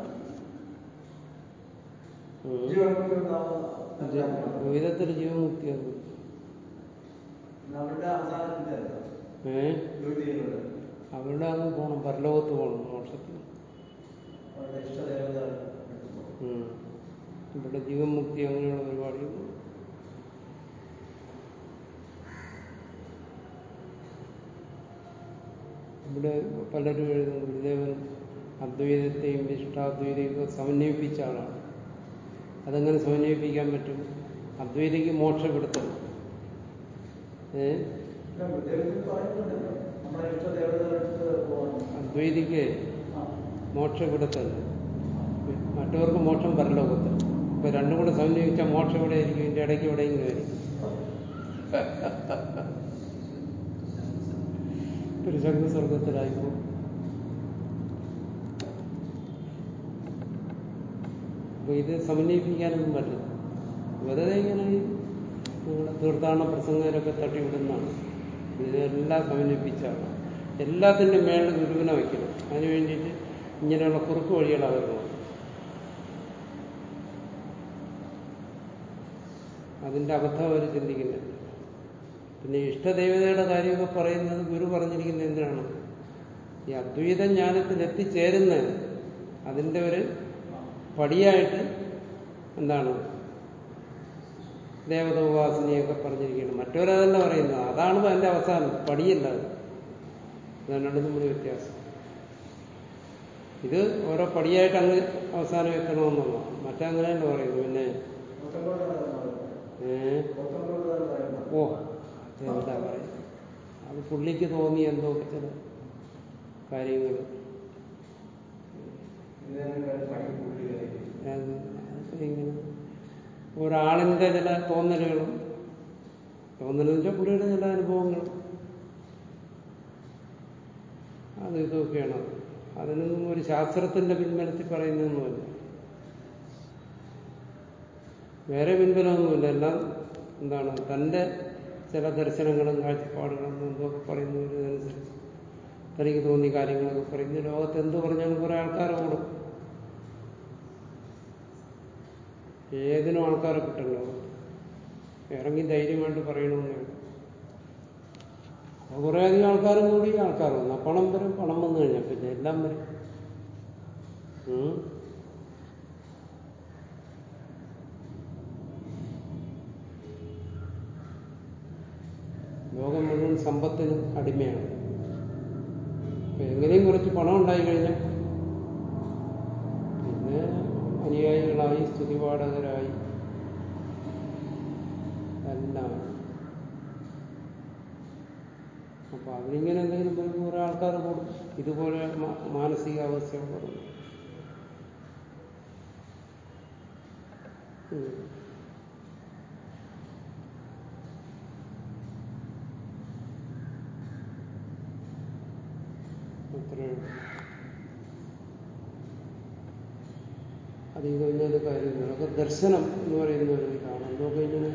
ഉം. ജീവൻമുക്തി ഉണ്ടാവുന്ന ദ്വൈതത്തിൽ ജീവൻമുക്തിയാണ് അവരുടെ അവസാനത്തിന്റെ ഏ ദ്വൈതികളുടെ അവരുടെ അങ്ങ് പോകണം പരലോകത്ത് പോകണം മോക്ഷത്തിന് അവരുടെ ഇഷ്ടദേവത ഉം. ഇവിടെ ജീവൻമുക്തി അങ്ങനെയുള്ള പരിപാടികൾ ഇവിടെ പലരും എഴുതും ഗുരുദേവൻ അദ്വൈതത്തെയും ഇഷ്ടാദ്വൈതയും ഒക്കെ സമന്വയിപ്പിച്ച ആളാണ് അതെങ്ങനെ സമന്വയിപ്പിക്കാൻ പറ്റും അദ്വൈതിക്ക് മോക്ഷപ്പെടുത്തണം ഏ ദൈവത്തിൽ പറയുന്നുണ്ടല്ലോ നമ്മളെ ഇഷ്ടദേവത എടുത്ത് പോകണം അദ്വൈതിക്ക് ആ. മോക്ഷപ്പെടുത്തൽ മറ്റവർക്ക് മോക്ഷം പരലോകത്ത് ഇപ്പൊ രണ്ടും കൂടെ സമന്വയിച്ചാൽ മോക്ഷം എവിടെ ആയിരിക്കും ഇതിന്റെ ഇടയ്ക്ക് എവിടെയെങ്കിലും ആയിരിക്കും ഒരു ശംഖ സ്വർഗത്തിലായിപ്പോ അപ്പൊ ഇത് സമന്വയിപ്പിക്കാനൊന്നും പറ്റില്ല വെറുതെ ഇങ്ങനെ ഈ നിങ്ങളുടെ തീർത്ഥാടന പ്രസംഗരൊക്കെ തട്ടിവിടുന്നതാണ് ഇതെല്ലാം സമന്വയിപ്പിച്ചാണ് എല്ലാത്തിൻ്റെ മേളിൽ ഗുരുവിനെ വയ്ക്കണം അതിനു വേണ്ടിയിട്ട് ഇങ്ങനെയുള്ള കുറുക്ക് വഴികളാണ് വരുന്നത് അതിന്റെ അബദ്ധം അവർ ചിന്തിക്കുന്നില്ല പിന്നെ ഇഷ്ടദേവതയുടെ കാര്യമൊക്കെ പറയുന്നത് ഗുരു പറഞ്ഞിരിക്കുന്നത് എന്തിനാണ് ഈ അദ്വൈത ജ്ഞാനത്തിൽ എത്തിച്ചേരുന്ന അതിന്റെ ഒരു പടിയായിട്ട് എന്താണ് ദേവത ഉപാസനയൊക്കെ പറഞ്ഞിരിക്കുന്നത് മറ്റവരതല്ല പറയുന്നത് അതാണ് അതിന്റെ അവസാനം പടിയല്ല അത് അതാണ് നമ്മൾ വ്യത്യാസം ഇത് ഓരോ പടിയായിട്ട് അങ്ങ് അവസാനം എത്തണമെന്നുള്ളതാണ് മറ്റങ്ങനെയല്ല പറയുന്നു പിന്നെ ഏഹ് ഓ എന്താ പറയുക അത് പുള്ളിക്ക് തോന്നി എന്തോ ചില കാര്യങ്ങൾ അതൊക്കെ ഇങ്ങനെ ഒരാളിന്റെ ചില തോന്നലുകളും തോന്നലെന്ന് വെച്ചാൽ പുള്ളിയുടെ ചില അനുഭവങ്ങൾ അത് ഇതൊക്കെയാണ് അതിനൊന്നും ഒരു ശാസ്ത്രത്തിന്റെ പിൻബലത്തിൽ പറയുന്നതൊന്നുമല്ല വേറെ പിൻബലമൊന്നുമില്ല എല്ലാം എന്താണ് തന്റെ ചില ദർശനങ്ങളും കാഴ്ചപ്പാടുകളും എന്തൊക്കെ പറയുന്നതിനനുസരിച്ച് തനിക്ക് തോന്നിയ കാര്യങ്ങളൊക്കെ പറയുന്നു ലോകത്ത് എന്ത് പറഞ്ഞാലും കുറെ ആൾക്കാരെ കൂടും ഏതിനും ആൾക്കാരെ കിട്ടല്ലോ ഇറങ്ങി ധൈര്യമായിട്ട് പറയണമെന്നേ ഉള്ളൂ. അപ്പൊ കുറെ അധികം ആൾക്കാരും കൂടി ആൾക്കാർ വന്നു പണം വരും പണം വന്നു കഴിഞ്ഞാൽ പിന്നെ എല്ലാം വരും ഉം. ലോകം മുഴുവൻ സമ്പത്തിന് അടിമയാണ് അപ്പൊ എങ്ങനെയും കുറച്ച് പണം ഉണ്ടായി കഴിഞ്ഞാൽ പിന്നെ അനുയായികളായി സ്തുതിപാഠകരായി എല്ലാം അപ്പൊ അതിനിങ്ങനെ എന്തെങ്കിലും പറയുമ്പോൾ കുറെ ആൾക്കാർ കൂടും ഇതുപോലെ മാ- മാനസികാവസ്ഥയുള്ളത് ഉം. അത്രയേ ഉള്ളൂ അത് ഇത് കഴിഞ്ഞാൽ കാര്യമില്ല അതൊക്കെ ദർശനം എന്ന് പറയുന്ന ഒരു ഇതാണ് അതൊക്കെ ഇങ്ങനെ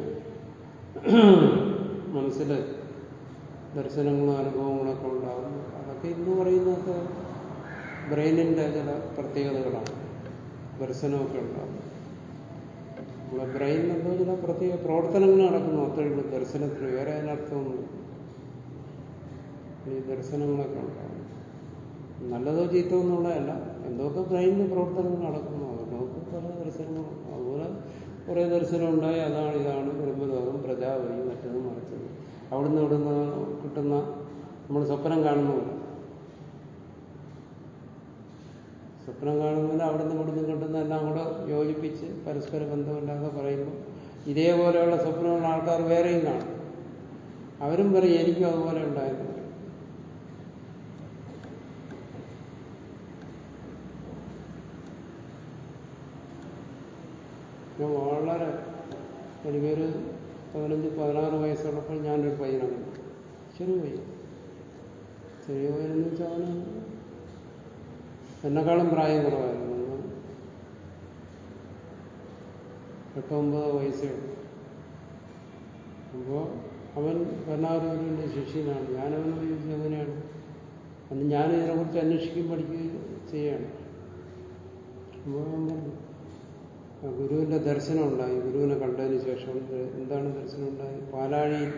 മനസ്സിൽ ദർശനങ്ങളും അനുഭവങ്ങളൊക്കെ ഉണ്ടാകുന്നു അതൊക്കെ ഇന്ന് പറയുന്നതൊക്കെ ബ്രെയിനിന്റെ ചില പ്രത്യേകതകളാണ് ദർശനമൊക്കെ ഉണ്ടാകും നമ്മുടെ ബ്രെയിനിൽ എന്തോ ചില പ്രത്യേക പ്രവർത്തനങ്ങൾ നടക്കുന്നു അത്രയേ ഉള്ളൂ ദർശനത്തിൽ വേറെ അതിനർത്ഥമൊന്നുമില്ല ഈ ദർശനങ്ങളൊക്കെ ഉണ്ടാകും നല്ലതോ ചീത്തോ എന്നുള്ളതല്ല എന്തൊക്കെ ബ്രെയിനിൽ പ്രവർത്തനങ്ങൾ നടക്കുന്നു നമുക്ക് പല ദർശനങ്ങളുണ്ട് അതുപോലെ കുറേ ദർശനം ഉണ്ടായി അതാണ് ഇതാണ് ബ്രഹ്മലോകം പ്രജാപതി മറ്റത് മറിച്ചത് അവിടുന്ന് ഇവിടുന്ന് കിട്ടുന്ന നമ്മൾ സ്വപ്നം കാണുന്നുമില്ല സ്വപ്നം കാണുന്നതിന് അവിടുന്ന് ഇവിടുന്ന് കിട്ടുന്ന എല്ലാം കൂടെ യോജിപ്പിച്ച് പരസ്പര ബന്ധമില്ലാതെ പറയുമ്പോൾ ഇതേപോലെയുള്ള സ്വപ്നമുള്ള ആൾക്കാർ വേറെയും കാണും അവരും പറയും എനിക്കും അതുപോലെ ഉണ്ടായെന്ന് പറയും ഞാൻ വളരെ എനിക്കൊരു പതിനഞ്ച് പതിനാറ് വയസ്സുള്ളപ്പോൾ ഞാനൊരു പയ്യനാണ് ചെറിയ പയ്യൻ ചെറിയ പയ്യനെന്ന് വെച്ചാൽ അവന് എന്നെക്കാളും പ്രായം കുറവായിരുന്നു ഒന്ന് എട്ടൊമ്പത് വയസ്സേ ഉള്ളൂ അപ്പോൾ അവൻ കരുണാകരൻ്റെ ശിഷ്യനാണ് ഞാനവനോട് ചോദിച്ചു എങ്ങനെയാണ് അന്ന് ഞാൻ ഇതിനെക്കുറിച്ച് അന്വേഷിക്കുകയും പഠിക്കുകയും ചെയ്യാണ് അപ്പോൾ അവൻ പറഞ്ഞു ആ ഗുരുവിന്റെ ദർശനം ഉണ്ടായി ഗുരുവിനെ കണ്ടതിന് ശേഷം ഇത് എന്താണ് ദർശനം ഉണ്ടായി പാലാഴിയിൽ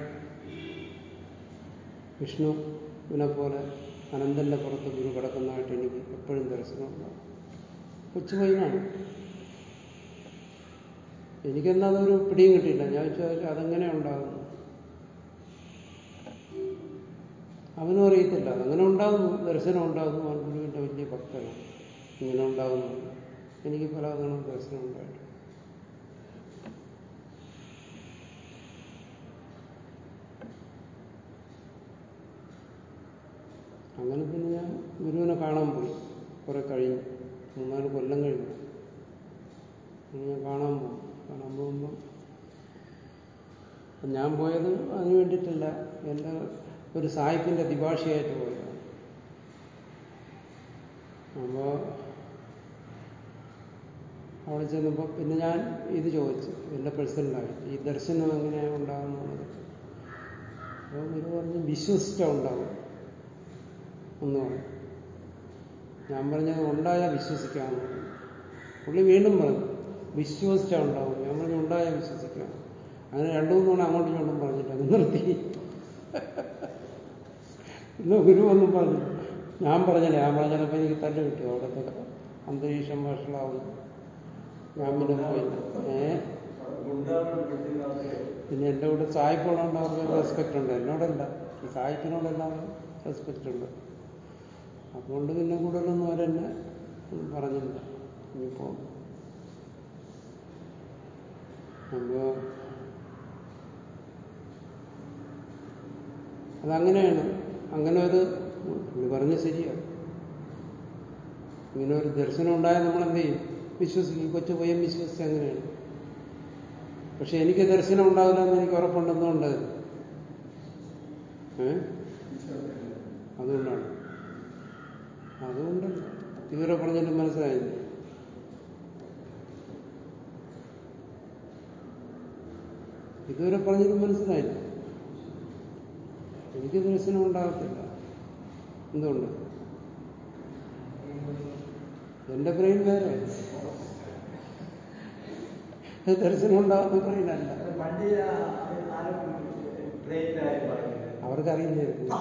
വിഷ്ണുവിനെ പോലെ അനന്തന്റെ പുറത്ത് ഗുരു കിടക്കുന്നതായിട്ട് എനിക്ക് എപ്പോഴും ദർശനം ഉണ്ടാകും കൊച്ചു പയ്യനാണ് എനിക്കെന്നാ അതൊരു പിടിയും കിട്ടിയില്ല ഞാൻ ചോദിച്ചു അതെങ്ങനെ ഉണ്ടാകുന്നു അവനും അറിയത്തില്ല അതങ്ങനെ ഉണ്ടാകുന്നു ദർശനം ഉണ്ടാകുന്നു അവൻ ഗുരുവിന്റെ വലിയ ഭക്തനാണ് ഇങ്ങനെ ഉണ്ടാകുന്നു എനിക്ക് പല തവണ ദർശനം ഉണ്ടായിട്ടുണ്ട് അങ്ങനെ പിന്നെ ഞാൻ ഗുരുവിനെ കാണാൻ പോയി കുറെ കഴിഞ്ഞു മൂന്നാല് കൊല്ലം കഴിഞ്ഞു അങ്ങനെ ഞാൻ കാണാൻ പോകും കാണാൻ പോകുമ്പോൾ ഞാൻ പോയത് അതിന് വേണ്ടിയിട്ടല്ല എൻ്റെ ഒരു സായിപ്പിന്റെ ദിഭാഷയായിട്ട് പോയതാണ് അപ്പോൾ അവിടെ ചെന്നപ്പോൾ പിന്നെ ഞാൻ ഇത് ചോദിച്ചു എൻ്റെ പേഴ്സണലായി ഈ ദർശനം എങ്ങനെയാണ് ഉണ്ടാകുന്നത് അപ്പോൾ ഗുരു പറഞ്ഞു വിശ്വസിച്ചാ ഉണ്ടാവും എന്ന് പറഞ്ഞു ഞാൻ പറഞ്ഞത് ഉണ്ടായാൽ വിശ്വസിക്കാമെന്ന് പറഞ്ഞു പുള്ളി വീണ്ടും പറഞ്ഞു വിശ്വസിച്ചാ ഉണ്ടാവും ഞാൻ പറഞ്ഞു ഉണ്ടായാൽ വിശ്വസിക്കാം അങ്ങനെ രണ്ടു മൂന്ന് തവണ അങ്ങോട്ടും ഇങ്ങോട്ടും പറഞ്ഞിട്ട് അത് നിർത്തി ഇന്ന് ഗുരു ഒന്നും പറഞ്ഞു ഞാൻ പറഞ്ഞില്ല ഞാൻ പറഞ്ഞപ്പോൾ എനിക്ക് തല്ല് കിട്ടി അവിടുത്തെ അന്തരീക്ഷം വഷളാവുന്നു ഞാൻ പിന്നെ പോയില്ല ഏ പിന്നെ എൻ്റെ കൂടെ സായിപ്പുള്ളതുകൊണ്ട് അവർക്ക് റെസ്പെക്റ്റ് ഉണ്ട് എന്നോടല്ല ഈ സായിപ്പിനോടെല്ലാം റെസ്പെക്റ്റ് ഉണ്ട് അതുകൊണ്ട് പിന്നെ കൂടുതലൊന്നും അവരെന്നെ പറഞ്ഞില്ല ഇനിയിപ്പോ അപ്പോ അതങ്ങനെയാണ് അങ്ങനെ ഒരു പുള്ളി പറഞ്ഞ ശരിയാണ് ഇങ്ങനെ ഒരു ദർശനം ഉണ്ടായാൽ നമ്മൾ എന്ത് ചെയ്യും വിശ്വസിക്കും കൊച്ചു പയ്യൻ വിശ്വസിച്ച് അങ്ങനെയാണ് പക്ഷെ എനിക്ക് ദർശനം ഉണ്ടാവില്ല എന്ന് എനിക്ക് ഉറപ്പുണ്ടെന്നുകൊണ്ട് ഏ അതുകൊണ്ടാണ് അതുകൊണ്ട് ഇതുവരെ പറഞ്ഞിട്ട് മനസ്സിലായില്ല ഇതുവരെ പറഞ്ഞിട്ട് മനസ്സിലായില്ല എനിക്ക് ദർശനം ഉണ്ടാകത്തില്ല എന്തുകൊണ്ട് എന്റെ ബ്രെയിൻ വേറെ ദർശനം ഉണ്ടാകുന്ന ബ്രെയിനല്ല പണ്ട് ആരും ബ്രെയിനിന്റെ കാര്യം പറയുന്നത് അവർക്കറിയില്ലായിരുന്നു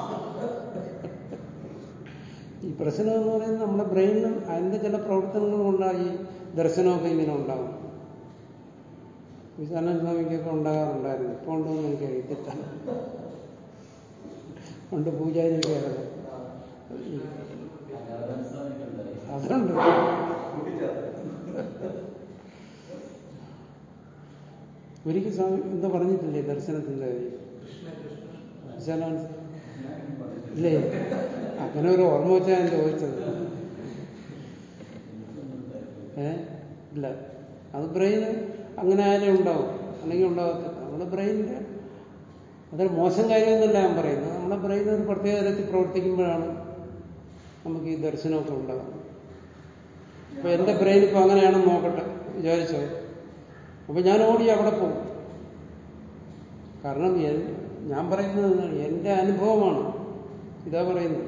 ഈ പ്രശ്നം എന്ന് പറയുന്നത് നമ്മുടെ ബ്രെയിനിലും അതിന്റെ ചില പ്രവർത്തനങ്ങൾ കൊണ്ടാണ് ഈ ദർശനമൊക്കെ ഇങ്ങനെ ഉണ്ടാകും വിശാലൻ സ്വാമിക്കൊക്കെ ഉണ്ടാകാറുണ്ടായിരുന്നു ഇപ്പോൾ ഉണ്ടോ എന്ന് എനിക്കറിയത്തില്ല പണ്ട് പൂജാരിയൊക്കെ ആയിരുന്നു അതുണ്ട് ഒരിക്കൽ സ്വാമി എന്താ പറഞ്ഞിട്ടില്ലേ ദർശനത്തിന്റെ കാര്യം വിശാലൻ ഇല്ലേ അങ്ങനെ ഒരു ഓർമ്മ വെച്ചാൽ ഞാൻ ചോദിച്ചത് ഏ ഇല്ല അത് ബ്രെയിന് അങ്ങനെ ആയാലും ഉണ്ടാവും അല്ലെങ്കിൽ ഉണ്ടാകത്തില്ല നമ്മുടെ ബ്രെയിനിന്റെ അതൊരു മോശം കാര്യമൊന്നുമല്ല ഞാൻ പറയുന്നത് നമ്മുടെ ബ്രെയിൻ ഒരു പ്രത്യേക തരത്തിൽ പ്രവർത്തിക്കുമ്പോഴാണ് നമുക്ക് ഈ ദർശനമൊക്കെ ഉണ്ടാകുന്നത് അപ്പൊ എന്റെ ബ്രെയിൻ ഇപ്പൊ അങ്ങനെയാണെന്ന് നോക്കട്ടെ വിചാരിച്ചോ അപ്പൊ ഞാൻ ഓടി അവിടെ പോകും കാരണം എൻ- ഞാൻ പറയുന്നത് എന്താണ്? എന്റെ അനുഭവമാണ് ഇതാ പറയുന്നത്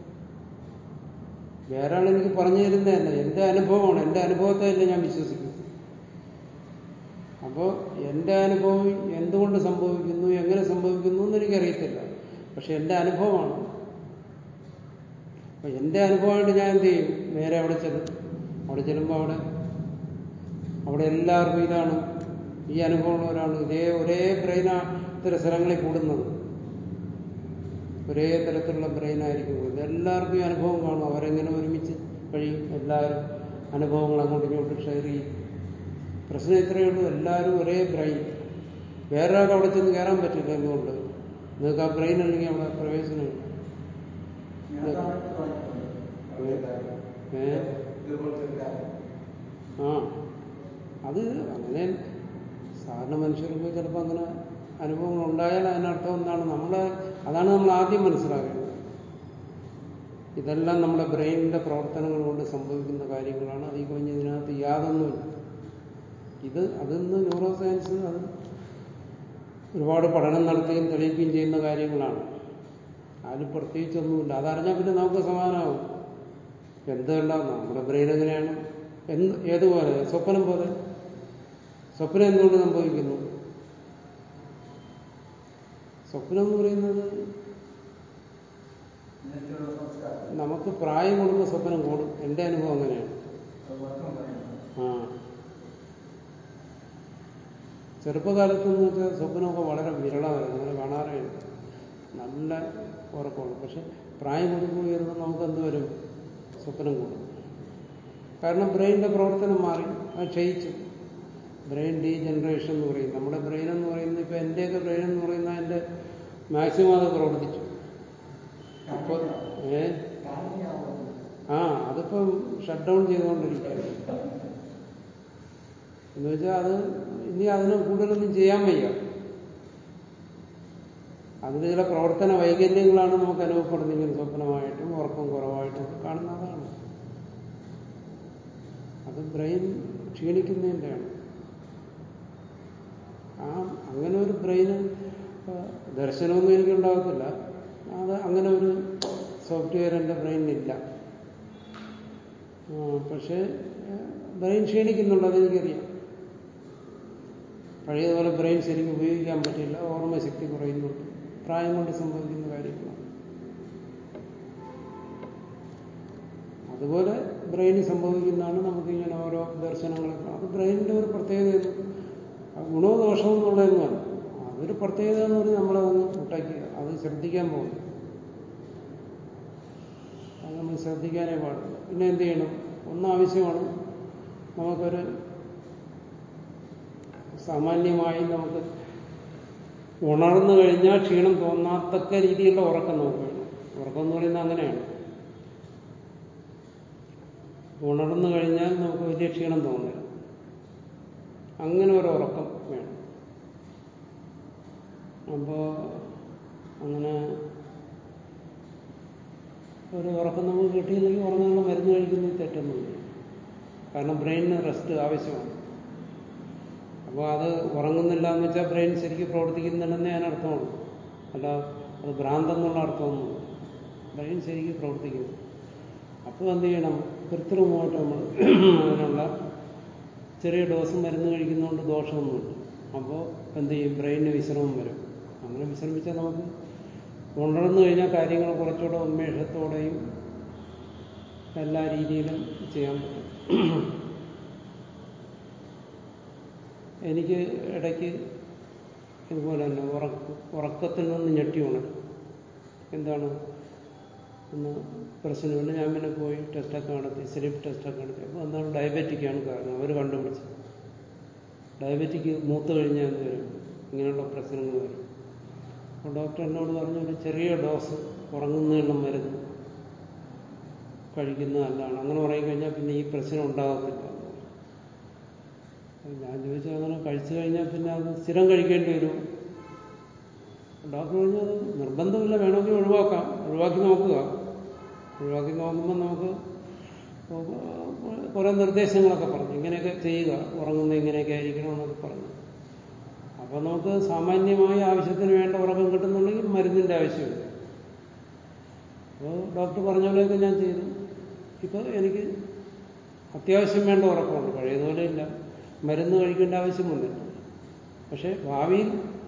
വേറെ ആൾ എനിക്ക് പറഞ്ഞു തരുന്നതല്ല എന്റെ അനുഭവമാണ് എന്റെ അനുഭവത്തെ അല്ല ഞാൻ വിശ്വസിക്കുന്നു അപ്പോൾ എന്റെ അനുഭവം എന്തുകൊണ്ട് സംഭവിക്കുന്നു എങ്ങനെ സംഭവിക്കുന്നു എന്ന് എനിക്കറിയത്തില്ല പക്ഷെ എന്റെ അനുഭവമാണ് അപ്പൊ എന്റെ അനുഭവമായിട്ട് ഞാൻ എന്ത് ചെയ്യും നേരെ അവിടെ ചെല്ലും അവിടെ ചെല്ലുമ്പോൾ അവിടെ അവിടെ എല്ലാവർക്കും ഇതാണ് ഈ അനുഭവമുള്ളവരാണ് ഇതേ ഒരേ ബ്രെയിനാ ഇത്തരം സ്ഥലങ്ങളിൽ കൂടുന്നത് ഒരേ തരത്തിലുള്ള ബ്രെയിനായിരിക്കും കൂടുന്നത് എല്ലാവർക്കും ഈ അനുഭവം കാണും അവരെങ്ങനെ ഒരുമിച്ച് കഴിയും എല്ലാവരും അനുഭവങ്ങൾ അങ്ങോട്ടും ഇങ്ങോട്ടും ഷെയർ ചെയ്യും പ്രശ്നം ഇത്രയേ ഉള്ളൂ എല്ലാവരും ഒരേ ബ്രെയിൻ വേറൊരാൾക്ക് അവിടെ ചെന്ന് കയറാൻ പറ്റില്ല എന്തുകൊണ്ട് നിങ്ങൾക്ക് ആ ബ്രെയിൻ അല്ലെങ്കിൽ അവിടെ പ്രവേശനമില്ല ഞാൻ സമയത്ത് പറഞ്ഞിട്ടുണ്ട് അവരുടെ കാര്യം. ഏ ഇതുപോലത്തെ ഒരു കാര്യം ആ അത് അങ്ങനെ സാധാരണ മനുഷ്യർക്ക് ചിലപ്പോൾ അങ്ങനെ അനുഭവങ്ങൾ ഉണ്ടായാൽ അതിനർത്ഥം എന്താണ് നമ്മളെ അതാണ് നമ്മൾ ആദ്യം മനസ്സിലാക്കേണ്ടത് ഇതെല്ലാം നമ്മുടെ ബ്രെയിനിന്റെ പ്രവർത്തനങ്ങൾ കൊണ്ട് സംഭവിക്കുന്ന കാര്യങ്ങളാണ് അത് ഈ കഴിഞ്ഞ ഇതിനകത്ത് യാതൊന്നുമില്ല ഇത് അതിന്ന് ന്യൂറോ സയൻസ് അത് ഒരുപാട് പഠനം നടത്തുകയും തെളിയിക്കുകയും ചെയ്യുന്ന കാര്യങ്ങളാണ് അതിൽ പ്രത്യേകിച്ചൊന്നുമില്ല അതറിഞ്ഞാൽ പിന്നെ നമുക്ക് സമാധാനമാവും എന്തുകൊണ്ടാണ് നമ്മുടെ ബ്രെയിൻ എങ്ങനെയാണ് എന്ത് ഏതുപോലെ സ്വപ്നം പോലെ സ്വപ്നം എന്തുകൊണ്ട് സംഭവിക്കുന്നു സ്വപ്നം എന്ന് പറയുന്നത് നേരത്തെയുള്ള സംസ്കാരം നമുക്ക് പ്രായം കൂടുമ്പോൾ സ്വപ്നം കൂടും എൻ്റെ അനുഭവം അങ്ങനെയാണ് അത് മാത്രം പറയുന്നത് ആ ചെറുപ്പകാലത്ത് എന്ന് വെച്ചാൽ സ്വപ്നമൊക്കെ വളരെ വിരളമായിരുന്നു അങ്ങനെ കാണാറേ ഇല്ല. നല്ല ഉറക്കമുള്ളൂ പക്ഷെ പ്രായം കൂടുമ്പോൾ വരുമ്പോൾ നമുക്ക് എന്ത് വരും സ്വപ്നം കൂടും കാരണം ബ്രെയിനിന്റെ പ്രവർത്തനം മാറി അത് ക്ഷയിച്ചു ബ്രെയിൻ ഡീജനറേഷൻ എന്ന് പറയും നമ്മുടെ ബ്രെയിൻ എന്ന് പറയുന്നത് ഇപ്പൊ എന്റെയൊക്കെ ബ്രെയിൻ എന്ന് പറയുന്നത് അതിന്റെ മാക്സിമം അത് പ്രവർത്തിച്ചു അപ്പൊ ഏ ആ അതിപ്പം ഷട്ട് ഡൗൺ ചെയ്തുകൊണ്ടിരിക്കുകയാണ് എന്ന് വെച്ചാൽ അത് ഇനി അതിന് കൂടുതലൊന്നും ചെയ്യാൻ വയ്യ അതിന് ചില പ്രവർത്തന വൈകല്യങ്ങളാണ് നമുക്ക് അനുഭവപ്പെടുന്നത് ഇങ്ങനെ സ്വപ്നമായിട്ടും ഉറക്കം കുറവായിട്ടും ഒക്കെ കാണുന്നതാണ് അത് ബ്രെയിൻ ക്ഷീണിക്കുന്നതിൻ്റെയാണ് ആ അങ്ങനെ ഒരു ബ്രെയിന് ദർശനമൊന്നും എനിക്കുണ്ടാകത്തില്ല അത് അങ്ങനെ ഒരു സോഫ്റ്റ്വെയർ എൻ്റെ ബ്രെയിനിലില്ല ആ, പക്ഷേ ബ്രെയിൻ ക്ഷീണിക്കുന്നുണ്ട് അതെനിക്കറിയാം പഴയതുപോലെ ബ്രെയിൻ ശരിക്കും ഉപയോഗിക്കാൻ പറ്റില്ല ഓർമ്മശക്തി കുറയുന്നുണ്ട് പ്രായം കൊണ്ട് സംഭവിക്കുന്ന കാര്യങ്ങളാണ് അതുപോലെ ബ്രെയിനിൽ സംഭവിക്കുന്നതാണ് നമുക്കിങ്ങനെ ഓരോ ദർശനങ്ങളൊക്കെ അത് ബ്രെയിനിന്റെ ഒരു പ്രത്യേകത ഗുണോ ദോഷമോ എന്നുള്ളതൊന്നുമല്ല അതൊരു പ്രത്യേകത എന്ന് പറഞ്ഞാൽ നമ്മളതൊന്ന് മുട്ടാക്കുക അത് ശ്രദ്ധിക്കാൻ പോകുന്നു അത് നമ്മൾ ശ്രദ്ധിക്കാനേ പാടില്ല പിന്നെ എന്ത് ചെയ്യണം ഒന്ന് ആവശ്യമാണ് നമുക്കൊരു സാമാന്യമായി നമുക്ക് ഉണർന്നു കഴിഞ്ഞാൽ ക്ഷീണം തോന്നാത്തക്ക രീതിയിലുള്ള ഉറക്കം നമുക്ക് വേണം ഉറക്കം എന്ന് പറയുന്നത് അങ്ങനെയാണ് ഉണർന്നു കഴിഞ്ഞാൽ നമുക്ക് വലിയ ക്ഷീണം തോന്നില്ല അങ്ങനെ ഒരു ഉറക്കം വേണം അപ്പോൾ അങ്ങനെ ഒരു ഉറക്കം നമുക്ക് കിട്ടിയില്ലെങ്കിൽ ഉറങ്ങാനുള്ള മരുന്ന് കഴിക്കുന്നത് തെറ്റൊന്നുമില്ല കാരണം ബ്രെയിനിന് റെസ്റ്റ് ആവശ്യമാണ് അപ്പോൾ അത് ഉറങ്ങുന്നില്ല എന്ന് വെച്ചാൽ ബ്രെയിൻ ശരിക്കും പ്രവർത്തിക്കുന്നില്ലെന്നേ അതിനർത്ഥമാണ് അല്ല അത് ഭ്രാന്തെന്നുള്ള അർത്ഥമൊന്നുമില്ല ബ്രെയിൻ ശരിക്കും പ്രവർത്തിക്കുന്നു അപ്പോൾ എന്ത് ചെയ്യണം കൃത്രിമമായിട്ട് നമ്മൾ അതിനുള്ള ചെറിയ ഡോസ് മരുന്ന് കഴിക്കുന്നതുകൊണ്ട് ദോഷമൊന്നുമില്ല അപ്പോൾ എന്ത് ചെയ്യും ബ്രെയിനിന് വിശ്രമം വരും അങ്ങനെ വിശ്രമിച്ചാൽ നമുക്ക് ഉണർന്നു കഴിഞ്ഞാൽ കാര്യങ്ങൾ കുറച്ചുകൂടെ ഉന്മേഷത്തോടെയും എല്ലാ രീതിയിലും ചെയ്യാൻ പറ്റും എനിക്ക് ഇടയ്ക്ക് ഇതുപോലെ തന്നെ ഉറക്ക ഉറക്കത്തിൽ നിന്ന് ഞെട്ടി ഉണരും എന്താണ് ഒന്ന് പ്രശ്നമില്ല ഞാൻ പിന്നെ പോയി ടെസ്റ്റൊക്കെ നടത്തി സ്ലീപ്പ് ടെസ്റ്റൊക്കെ നടത്തി അപ്പോൾ എന്താണ് ഡയബറ്റിക്കാണ് കാരണം അവർ കണ്ടുപിടിച്ചത് ഡയബറ്റിക് മൂത്ത് കഴിഞ്ഞാൽ എന്ത് വരും ഇങ്ങനെയുള്ള പ്രശ്നങ്ങൾ വരും അപ്പോൾ ഡോക്ടർ എന്നോട് പറഞ്ഞു ഒരു ചെറിയ ഡോസ് ഉറങ്ങുന്നതിനുള്ള മരുന്ന് കഴിക്കുന്നത് നല്ലതാണ് അങ്ങനെ ഉറങ്ങിക്കഴിഞ്ഞാൽ പിന്നെ ഈ പ്രശ്നം ഉണ്ടാകത്തില്ല അപ്പോൾ ഞാൻ ചോദിച്ചു അങ്ങനെ കഴിച്ചു കഴിഞ്ഞാൽ പിന്നെ അത് സ്ഥിരം കഴിക്കേണ്ടി വരും ഡോക്ടർ പറഞ്ഞു അത് നിർബന്ധമില്ല വേണമെങ്കിൽ ഒഴിവാക്കാം ഒഴിവാക്കി നോക്കുക ഒഴിവാക്കി നോക്കുമ്പോൾ നമുക്ക് കുറേ നിർദ്ദേശങ്ങളൊക്കെ പറഞ്ഞു ഇങ്ങനെയൊക്കെ ചെയ്യുക ഉറങ്ങുന്നത് ഇങ്ങനെയൊക്കെ ആയിരിക്കണം എന്നൊക്കെ പറഞ്ഞു അപ്പോൾ നമുക്ക് സാമാന്യമായ ആവശ്യത്തിന് വേണ്ട ഉറക്കം കിട്ടുന്നുണ്ടെങ്കിൽ മരുന്നിൻ്റെ ആവശ്യമില്ല അപ്പോൾ ഡോക്ടർ പറഞ്ഞ പോലെയൊക്കെ ഞാൻ ചെയ്തു ഇപ്പോൾ എനിക്ക് അത്യാവശ്യം വേണ്ട ഉറക്കമുണ്ട് പഴയതുപോലെ ഇല്ല മരുന്ന് കഴിക്കേണ്ട ആവശ്യം വന്നില്ല പക്ഷെ ഭാവിയിൽ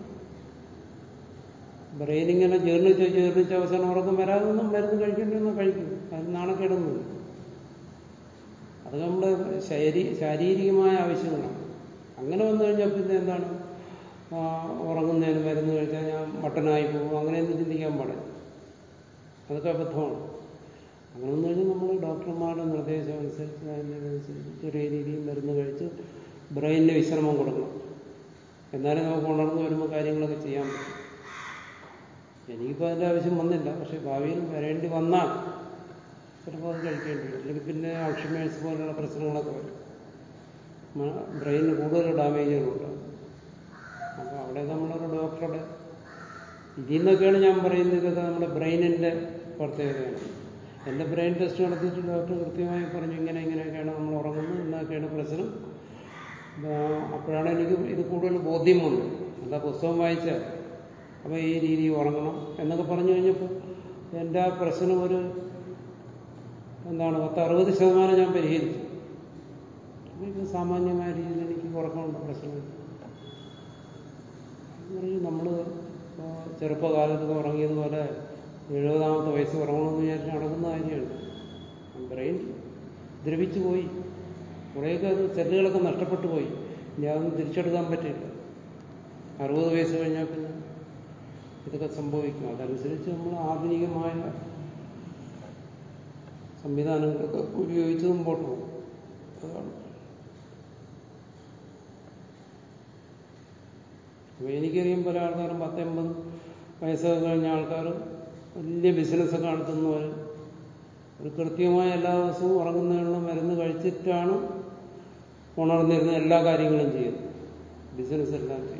ബ്രെയിൻ ഇങ്ങനെ ജീർണിച്ച് ജീർണിച്ച് അവസാനം ഉറക്കം വരാതൊന്നും മരുന്ന് കഴിക്കേണ്ടതൊന്നും കഴിക്കും അത് നാണക്കേടൊന്നുമില്ല അത് നമ്മുടെ ശരീ ശാരീരികമായ ആവശ്യങ്ങളാണ് അങ്ങനെ വന്നു കഴിഞ്ഞാൽ പിന്നെ എന്താണ് ഉറങ്ങുന്നതിന് മരുന്ന് കഴിച്ചാൽ ഞാൻ മട്ടനായി പോകും അങ്ങനെയൊന്നും ചിന്തിക്കാൻ പാടില്ല അതൊക്കെ അബദ്ധമാണ് അങ്ങനെ വന്നു കഴിഞ്ഞാൽ നമ്മൾ ഡോക്ടർമാരുടെ നിർദ്ദേശം അനുസരിച്ച് അതിനനുസരിച്ച് ചെറിയ രീതിയിൽ മരുന്ന് കഴിച്ച് ബ്രെയിനിന് വിശ്രമം കൊടുക്കണം എന്നാലേ നമുക്ക് ഉണർന്നു വരുമ്പോൾ കാര്യങ്ങളൊക്കെ ചെയ്യാൻ പറ്റും എനിക്കിപ്പോൾ അതിൻ്റെ ആവശ്യം വന്നില്ല പക്ഷെ ഭാവിയിൽ വരേണ്ടി വന്നാൽ ചിലപ്പോൾ അത് കഴിക്കേണ്ടി വരും അല്ലെങ്കിൽ പിന്നെ അൾഷിമേഴ്സ് പോലുള്ള പ്രശ്നങ്ങളൊക്കെ വരും ബ്രെയിനിന് കൂടുതൽ ഡാമേജുകളുണ്ടാകും അപ്പോൾ അവിടെ നമ്മളൊരു ഡോക്ടറുടെ ഇതിൽ നിന്നൊക്കെയാണ് ഞാൻ പറയുന്നത് ഇതൊക്കെ നമ്മുടെ ബ്രെയിനിൻ്റെ പ്രത്യേകതയാണ് എൻ്റെ ബ്രെയിൻ ടെസ്റ്റ് നടത്തിയിട്ട് ഡോക്ടർ കൃത്യമായി പറഞ്ഞു ഇങ്ങനെ ഇങ്ങനെയൊക്കെയാണ് നമ്മൾ ഉറങ്ങുന്നത് എന്നൊക്കെയാണ് പ്രശ്നം അപ്പോഴാണ് എനിക്ക് ഇത് കൂടുതൽ ബോധ്യം വന്നത് അല്ല പുസ്തകം വായിച്ചാൽ അപ്പോൾ ഈ രീതി ഉറങ്ങണം എന്നൊക്കെ പറഞ്ഞു കഴിഞ്ഞപ്പോൾ എൻ്റെ ആ പ്രശ്നം ഒരു എന്താണ് പത്ത് അറുപത് ശതമാനം ഞാൻ പരിഹരിച്ചു ഇത് സാമാന്യമായ രീതിയിൽ എനിക്ക് ഉറക്കമുണ്ട് പ്രശ്നമില്ല നമ്മൾ ചെറുപ്പകാലത്തൊക്കെ ഉറങ്ങിയതുപോലെ എഴുപതാമത്തെ വയസ്സ് ഉറങ്ങണമെന്ന് വിചാരിച്ച് നടക്കുന്ന കാര്യമാണ് ബ്രെയിൻ ദ്രവിച്ചു പോയി കുറേയൊക്കെ അത് സെല്ലുകളൊക്കെ നഷ്ടപ്പെട്ടു പോയി ഇനി അതൊന്നും തിരിച്ചെടുക്കാൻ പറ്റില്ല അറുപത് വയസ്സ് കഴിഞ്ഞാൽ പിന്നെ ഇതൊക്കെ സംഭവിക്കും അതനുസരിച്ച് നമ്മൾ ആധുനികമായ സംവിധാനങ്ങളൊക്കെ ഉപയോഗിച്ച് മുമ്പോട്ട് പോകും അതാണ് അപ്പോൾ എനിക്കറിയാം പല ആൾക്കാരും പത്തൊമ്പത് വയസ്സൊക്കെ കഴിഞ്ഞ ആൾക്കാർ വലിയ ബിസിനസ്സൊക്കെ നടത്തുന്നവർ ഒരു കൃത്യമായ എല്ലാ ദിവസവും ഉറങ്ങുന്നതിനുള്ള മരുന്ന് കഴിച്ചിട്ടാണ് ഉണർന്നിരുന്ന എല്ലാ കാര്യങ്ങളും ചെയ്യുന്നത് ബിസിനസ് എല്ലാം ചെയ്യും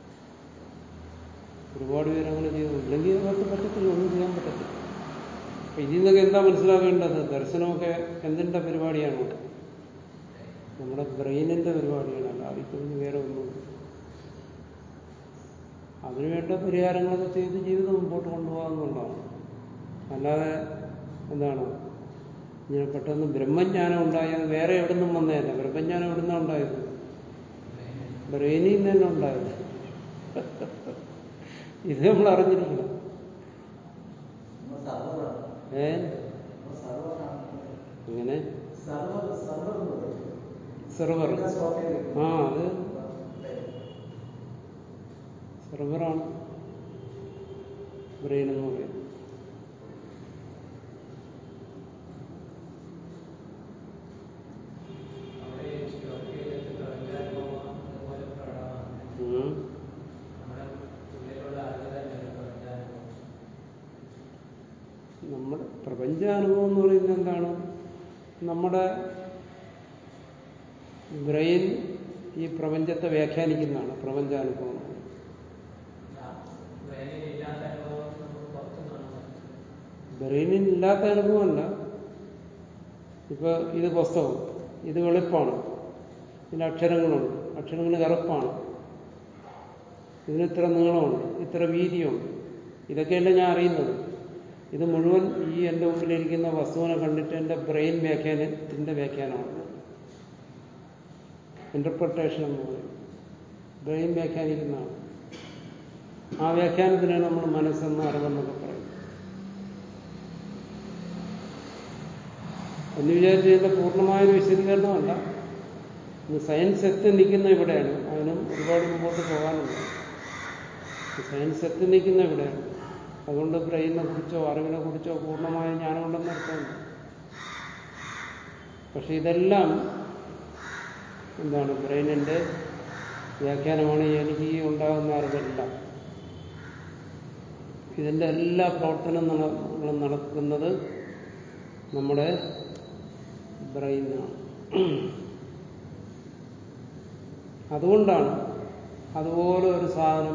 ഒരുപാട് പേര് അങ്ങനെ ചെയ്തു ഇല്ലെങ്കിൽ അവർക്ക് പറ്റത്തില്ല ഒന്നും ചെയ്യാൻ പറ്റത്തില്ല അപ്പൊ ഇതിൽ നിന്നൊക്കെ എന്താ മനസ്സിലാക്കേണ്ടത് ദർശനമൊക്കെ എന്തിന്റെ പരിപാടിയാണ് നമ്മുടെ ബ്രെയിനിന്റെ പരിപാടിയാണ് അല്ലാതെ ഇപ്പോഴും വേറെ ഒന്നും അതിനുവേണ്ട പരിഹാരങ്ങളൊക്കെ ചെയ്ത് ജീവിതം മുമ്പോട്ട് കൊണ്ടുപോകാമെന്നുള്ളതാണ് അല്ലാതെ എന്താണ് ഇങ്ങനെ പെട്ടെന്ന് ബ്രഹ്മജ്ഞാനം ഉണ്ടായത് വേറെ എവിടെ നിന്നും വന്നതല്ല ബ്രഹ്മജ്ഞാനം എവിടെ നിന്നാണ് ഉണ്ടായത് ബ്രെയിനിൽ നിന്ന് തന്നെ ഉണ്ടായത് ഇത് നമ്മൾ അറിഞ്ഞിരിക്കണം ഏ ഇങ്ങനെ സെർവർ ആ അത് സെർവറാണ് ബ്രെയിൻ എന്ന് പറയുന്നത് ഉം. നമ്മുടെ പ്രപഞ്ചാനുഭവം എന്ന് പറയുന്നത് എന്താണ് നമ്മുടെ ബ്രെയിൻ ഈ പ്രപഞ്ചത്തെ വ്യാഖ്യാനിക്കുന്നതാണ് പ്രപഞ്ചാനുഭവം എന്ന് പറയുന്നത്. ബ്രെയിനിന് ഇല്ലാത്ത അനുഭവമല്ല ഇപ്പൊ ഇത് പുസ്തകം ഇത് വെളുപ്പാണ് ഇതിന് അക്ഷരങ്ങളുണ്ട് അക്ഷരങ്ങൾ കറുപ്പാണ് ഇതിന് ഇത്ര നീളമുണ്ട് ഇത്ര വീതിയുണ്ട് ഇതൊക്കെയല്ല ഞാൻ അറിയുന്നത് ഇത് മുഴുവൻ ഈ എൻ്റെ മുമ്പിലിരിക്കുന്ന വസ്തുവിനെ കണ്ടിട്ട് എൻ്റെ ബ്രെയിൻ വ്യാഖ്യാനത്തിൻ്റെ വ്യാഖ്യാനമാണ് ഇന്റർപ്രിട്ടേഷൻ എന്ന് പറയും ബ്രെയിൻ വ്യാഖ്യാനിക്കുന്നതാണ് ആ വ്യാഖ്യാനത്തിനാണ് നമ്മൾ മനസ്സെന്ന് അറിവെന്നൊക്കെ പറയുന്നത് എന്ന് വിചാരിച്ച് ഇതിന്റെ പൂർണ്ണമായ ഒരു വിശദീകരണമല്ല ഇത് സയൻസ് എത്തി നിൽക്കുന്ന ഇവിടെയാണ് അതിനും ഒരുപാട് മുമ്പോട്ട് പോകാനുണ്ട് സയൻസ് എത്തി നിൽക്കുന്ന ഇവിടെയാണ് അതുകൊണ്ട് ബ്രെയിനെ കുറിച്ചോ അറിവിനെ കുറിച്ചോ പൂർണ്ണമായ ജ്ഞാനമുണ്ടെന്ന് അർത്ഥമുണ്ട് പക്ഷെ ഇതെല്ലാം എന്താണ് ബ്രെയിനിന്റെ വ്യാഖ്യാനമാണ് എനിക്ക് ഈ ഉണ്ടാകുന്ന അറിവെല്ലാം ഇതിന്റെ എല്ലാ പ്രവർത്തനങ്ങളും നടക്കുന്നത് നമ്മുടെ ബ്രെയിനാണ് അതുകൊണ്ടാണ് അതുപോലെ ഒരു സാധനം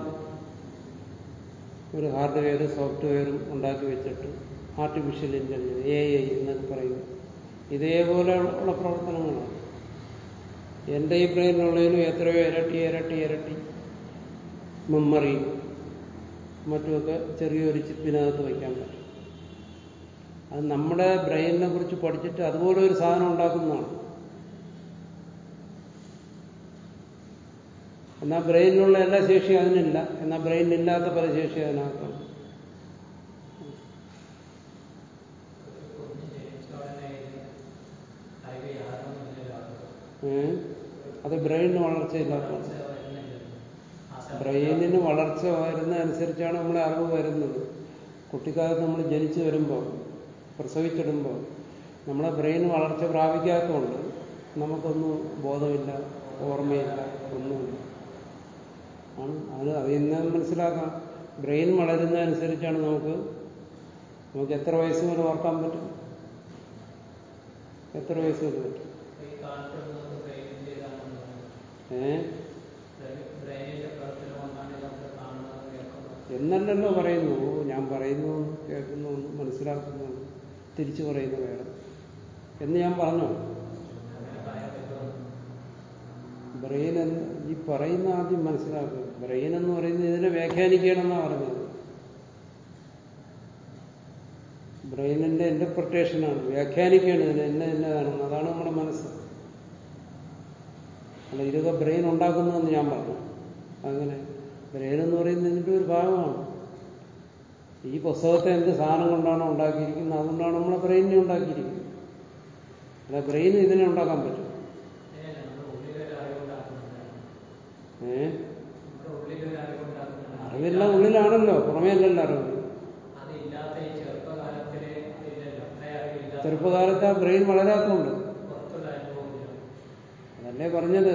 ഒരു ഹാർഡ്വെയറും സോഫ്റ്റ്വെയറും ഉണ്ടാക്കി വെച്ചിട്ട് ആർട്ടിഫിഷ്യൽ ഇന്റലിജൻസ് എ ഐ എന്നൊക്കെ പറയുന്നത് ഇതേപോലെയുള്ള പ്രവർത്തനങ്ങളാണ് എൻ്റെ ഈ ബ്രെയിനിലുള്ളതിനും എത്രയോ ഇരട്ടി ഇരട്ടി ഇരട്ടി മെമ്മറി മറ്റുമൊക്കെ ചെറിയൊരു ചിപ്പിനകത്ത് വയ്ക്കാൻ പറ്റും അത് നമ്മുടെ ബ്രെയിനിനെ കുറിച്ച് പഠിച്ചിട്ട് അതുപോലെ ഒരു സാധനം ഉണ്ടാക്കുന്നതാണ് എന്നാൽ ബ്രെയിനിലുള്ള എല്ലാ ശേഷിയും അതിനില്ല എന്നാൽ ബ്രെയിനിലില്ലാത്ത പല ശേഷി അതിനകത്തുണ്ട് ഏ? അത് ബ്രെയിനിന് വളർച്ചയില്ലാത്തതാണ് ബ്രെയിനിന് വളർച്ച വരുന്ന അനുസരിച്ചാണ് നമ്മളെ അറിവ് വരുന്നത് കുട്ടിക്കാലത്ത് നമ്മൾ ജനിച്ചു വരുമ്പോൾ പ്രസവിച്ചിടുമ്പോൾ നമ്മളെ ബ്രെയിൻ വളർച്ച പ്രാപിക്കാത്തതുകൊണ്ട് നമുക്കൊന്നും ബോധമില്ല ഓർമ്മയില്ല ഒന്നുമില്ല ആണ് അത് അതിന്ന് മനസ്സിലാക്കാം ബ്രെയിൻ വളരുന്നതനുസരിച്ചാണ് നമുക്ക് നമുക്ക് എത്ര വയസ്സ് വരെ ഓർക്കാൻ പറ്റും എത്ര വയസ്സ് വരെ പറ്റും ഏ എന്നല്ലല്ലോ പറയുന്നു ഓ, ഞാൻ പറയുന്നു കേൾക്കുന്നു മനസ്സിലാക്കുന്നു തിരിച്ചു പറയുന്നു വേറെ എന്ന് ഞാൻ പറഞ്ഞു ബ്രെയിൻ എന്ന് ഈ പറയുന്ന ആദ്യം മനസ്സിലാക്കുക ബ്രെയിൻ എന്ന് പറയുന്നത് ഇതിനെ വ്യാഖ്യാനിക്കണമെന്നാണ് പറഞ്ഞത് ബ്രെയിനിന്റെ ഇന്റർപ്രിട്ടേഷനാണ് വ്യാഖ്യാനിക്കുകയാണ് ഇതിന് എന്ന എന്നതാണെന്ന് അതാണ് നമ്മുടെ മനസ്സ് അല്ല ഇതൊക്കെ ബ്രെയിൻ ഉണ്ടാക്കുന്നതെന്ന് ഞാൻ പറഞ്ഞു അങ്ങനെ ബ്രെയിൻ എന്ന് പറയുന്നത് ഇതിന്റെ ഒരു ഭാഗമാണ് ഈ പുസ്തകത്തെ എന്ത് സാധനം കൊണ്ടാണോ ഉണ്ടാക്കിയിരിക്കുന്നത് അതുകൊണ്ടാണ് നമ്മളെ ബ്രെയിനിനെ ഉണ്ടാക്കിയിരിക്കുന്നത് അല്ല ബ്രെയിൻ ഇതിനെ ഉണ്ടാക്കാൻ പറ്റും ഏ അറിവെല്ലാം ഉള്ളിലാണല്ലോ പുറമേ അല്ലല്ലോ അറിവ് ചെറുപ്പകാലത്ത് ആ ബ്രെയിൻ വളരാത്തതുണ്ട് അതല്ലേ പറഞ്ഞത്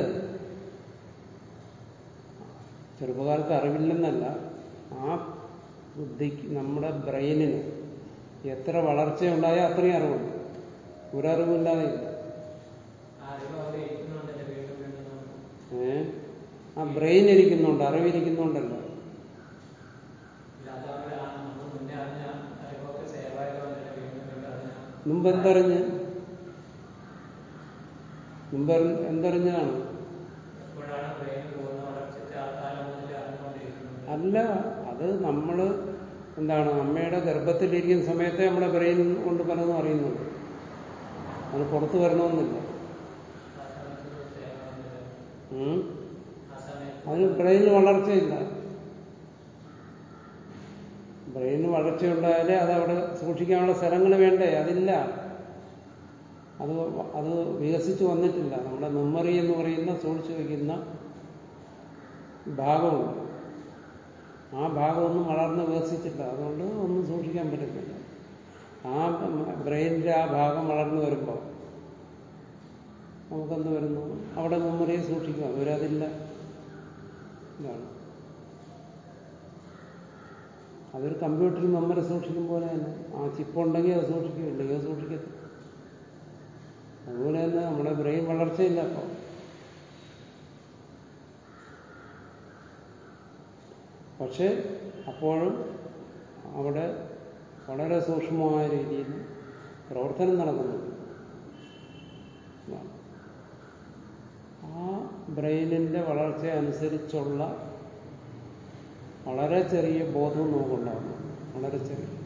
ചെറുപ്പകാലത്ത് അറിവില്ലെന്നല്ല ആ ബുദ്ധിക്ക് നമ്മുടെ ബ്രെയിനിന് എത്ര വളർച്ചയുണ്ടായാൽ അത്രയും അറിവുണ്ട് ഒരറിവില്ലാതെ ഇല്ല ഏ ആ ബ്രെയിൻ ഇരിക്കുന്നുണ്ട് അറിവിരിക്കുന്നുണ്ടല്ലോ മുമ്പ് എന്തറിഞ്ഞ് മുമ്പ് അറിഞ്ഞ്- എന്തറിഞ്ഞതാണ് അല്ല അത് നമ്മൾ എന്താണ് അമ്മയുടെ ഗർഭത്തിലിരിക്കുന്ന സമയത്തെ നമ്മുടെ ബ്രെയിൻ കൊണ്ട് പലതും അറിയുന്നുണ്ട് അത് പുറത്തു വരണമെന്നില്ല ഉം. അതിന് ബ്രെയിനിന് വളർച്ചയില്ല ബ്രെയിനിന് വളർച്ചയുണ്ടായാലേ അത് അവിടെ സൂക്ഷിക്കാനുള്ള സ്ഥലങ്ങൾ വേണ്ടേ അതില്ല അത് അത് വികസിച്ചു വന്നിട്ടില്ല നമ്മുടെ മെമ്മറി എന്ന് പറയുന്ന സൂക്ഷിച്ചു വയ്ക്കുന്ന ഭാഗമുണ്ട് ആ ഭാഗമൊന്നും വളർന്ന് വികസിച്ചില്ല അതുകൊണ്ട് ഒന്നും സൂക്ഷിക്കാൻ പറ്റുന്നില്ല ആ ബ്രെയിനിന്റെ ആ ഭാഗം വളർന്നു വരുമ്പോൾ നമുക്കെന്ത് വരുന്നു അവിടെ മെമ്മറിയെ സൂക്ഷിക്കുക അവരതില്ല ഇതാണ് അതൊരു കമ്പ്യൂട്ടറിൽ മെമ്മറി സൂക്ഷിക്കും പോലെ തന്നെ ആ ചിപ്പ് ഉണ്ടെങ്കിൽ അത് സൂക്ഷിക്കും ഇല്ലെങ്കിൽ അത് സൂക്ഷിക്കത്തില്ല അതുപോലെ തന്നെ നമ്മുടെ ബ്രെയിൻ വളർച്ചയില്ല അപ്പോൾ പക്ഷെ അപ്പോഴും അവിടെ വളരെ സൂക്ഷ്മമായ രീതിയിൽ പ്രവർത്തനം നടക്കുന്നുണ്ട് ഇതാണ്. ആ ബ്രെയിനിന്റെ വളർച്ച അനുസരിച്ചുള്ള വളരെ ചെറിയ ബോധം നമുക്കുണ്ടാകുന്നു വളരെ ചെറിയ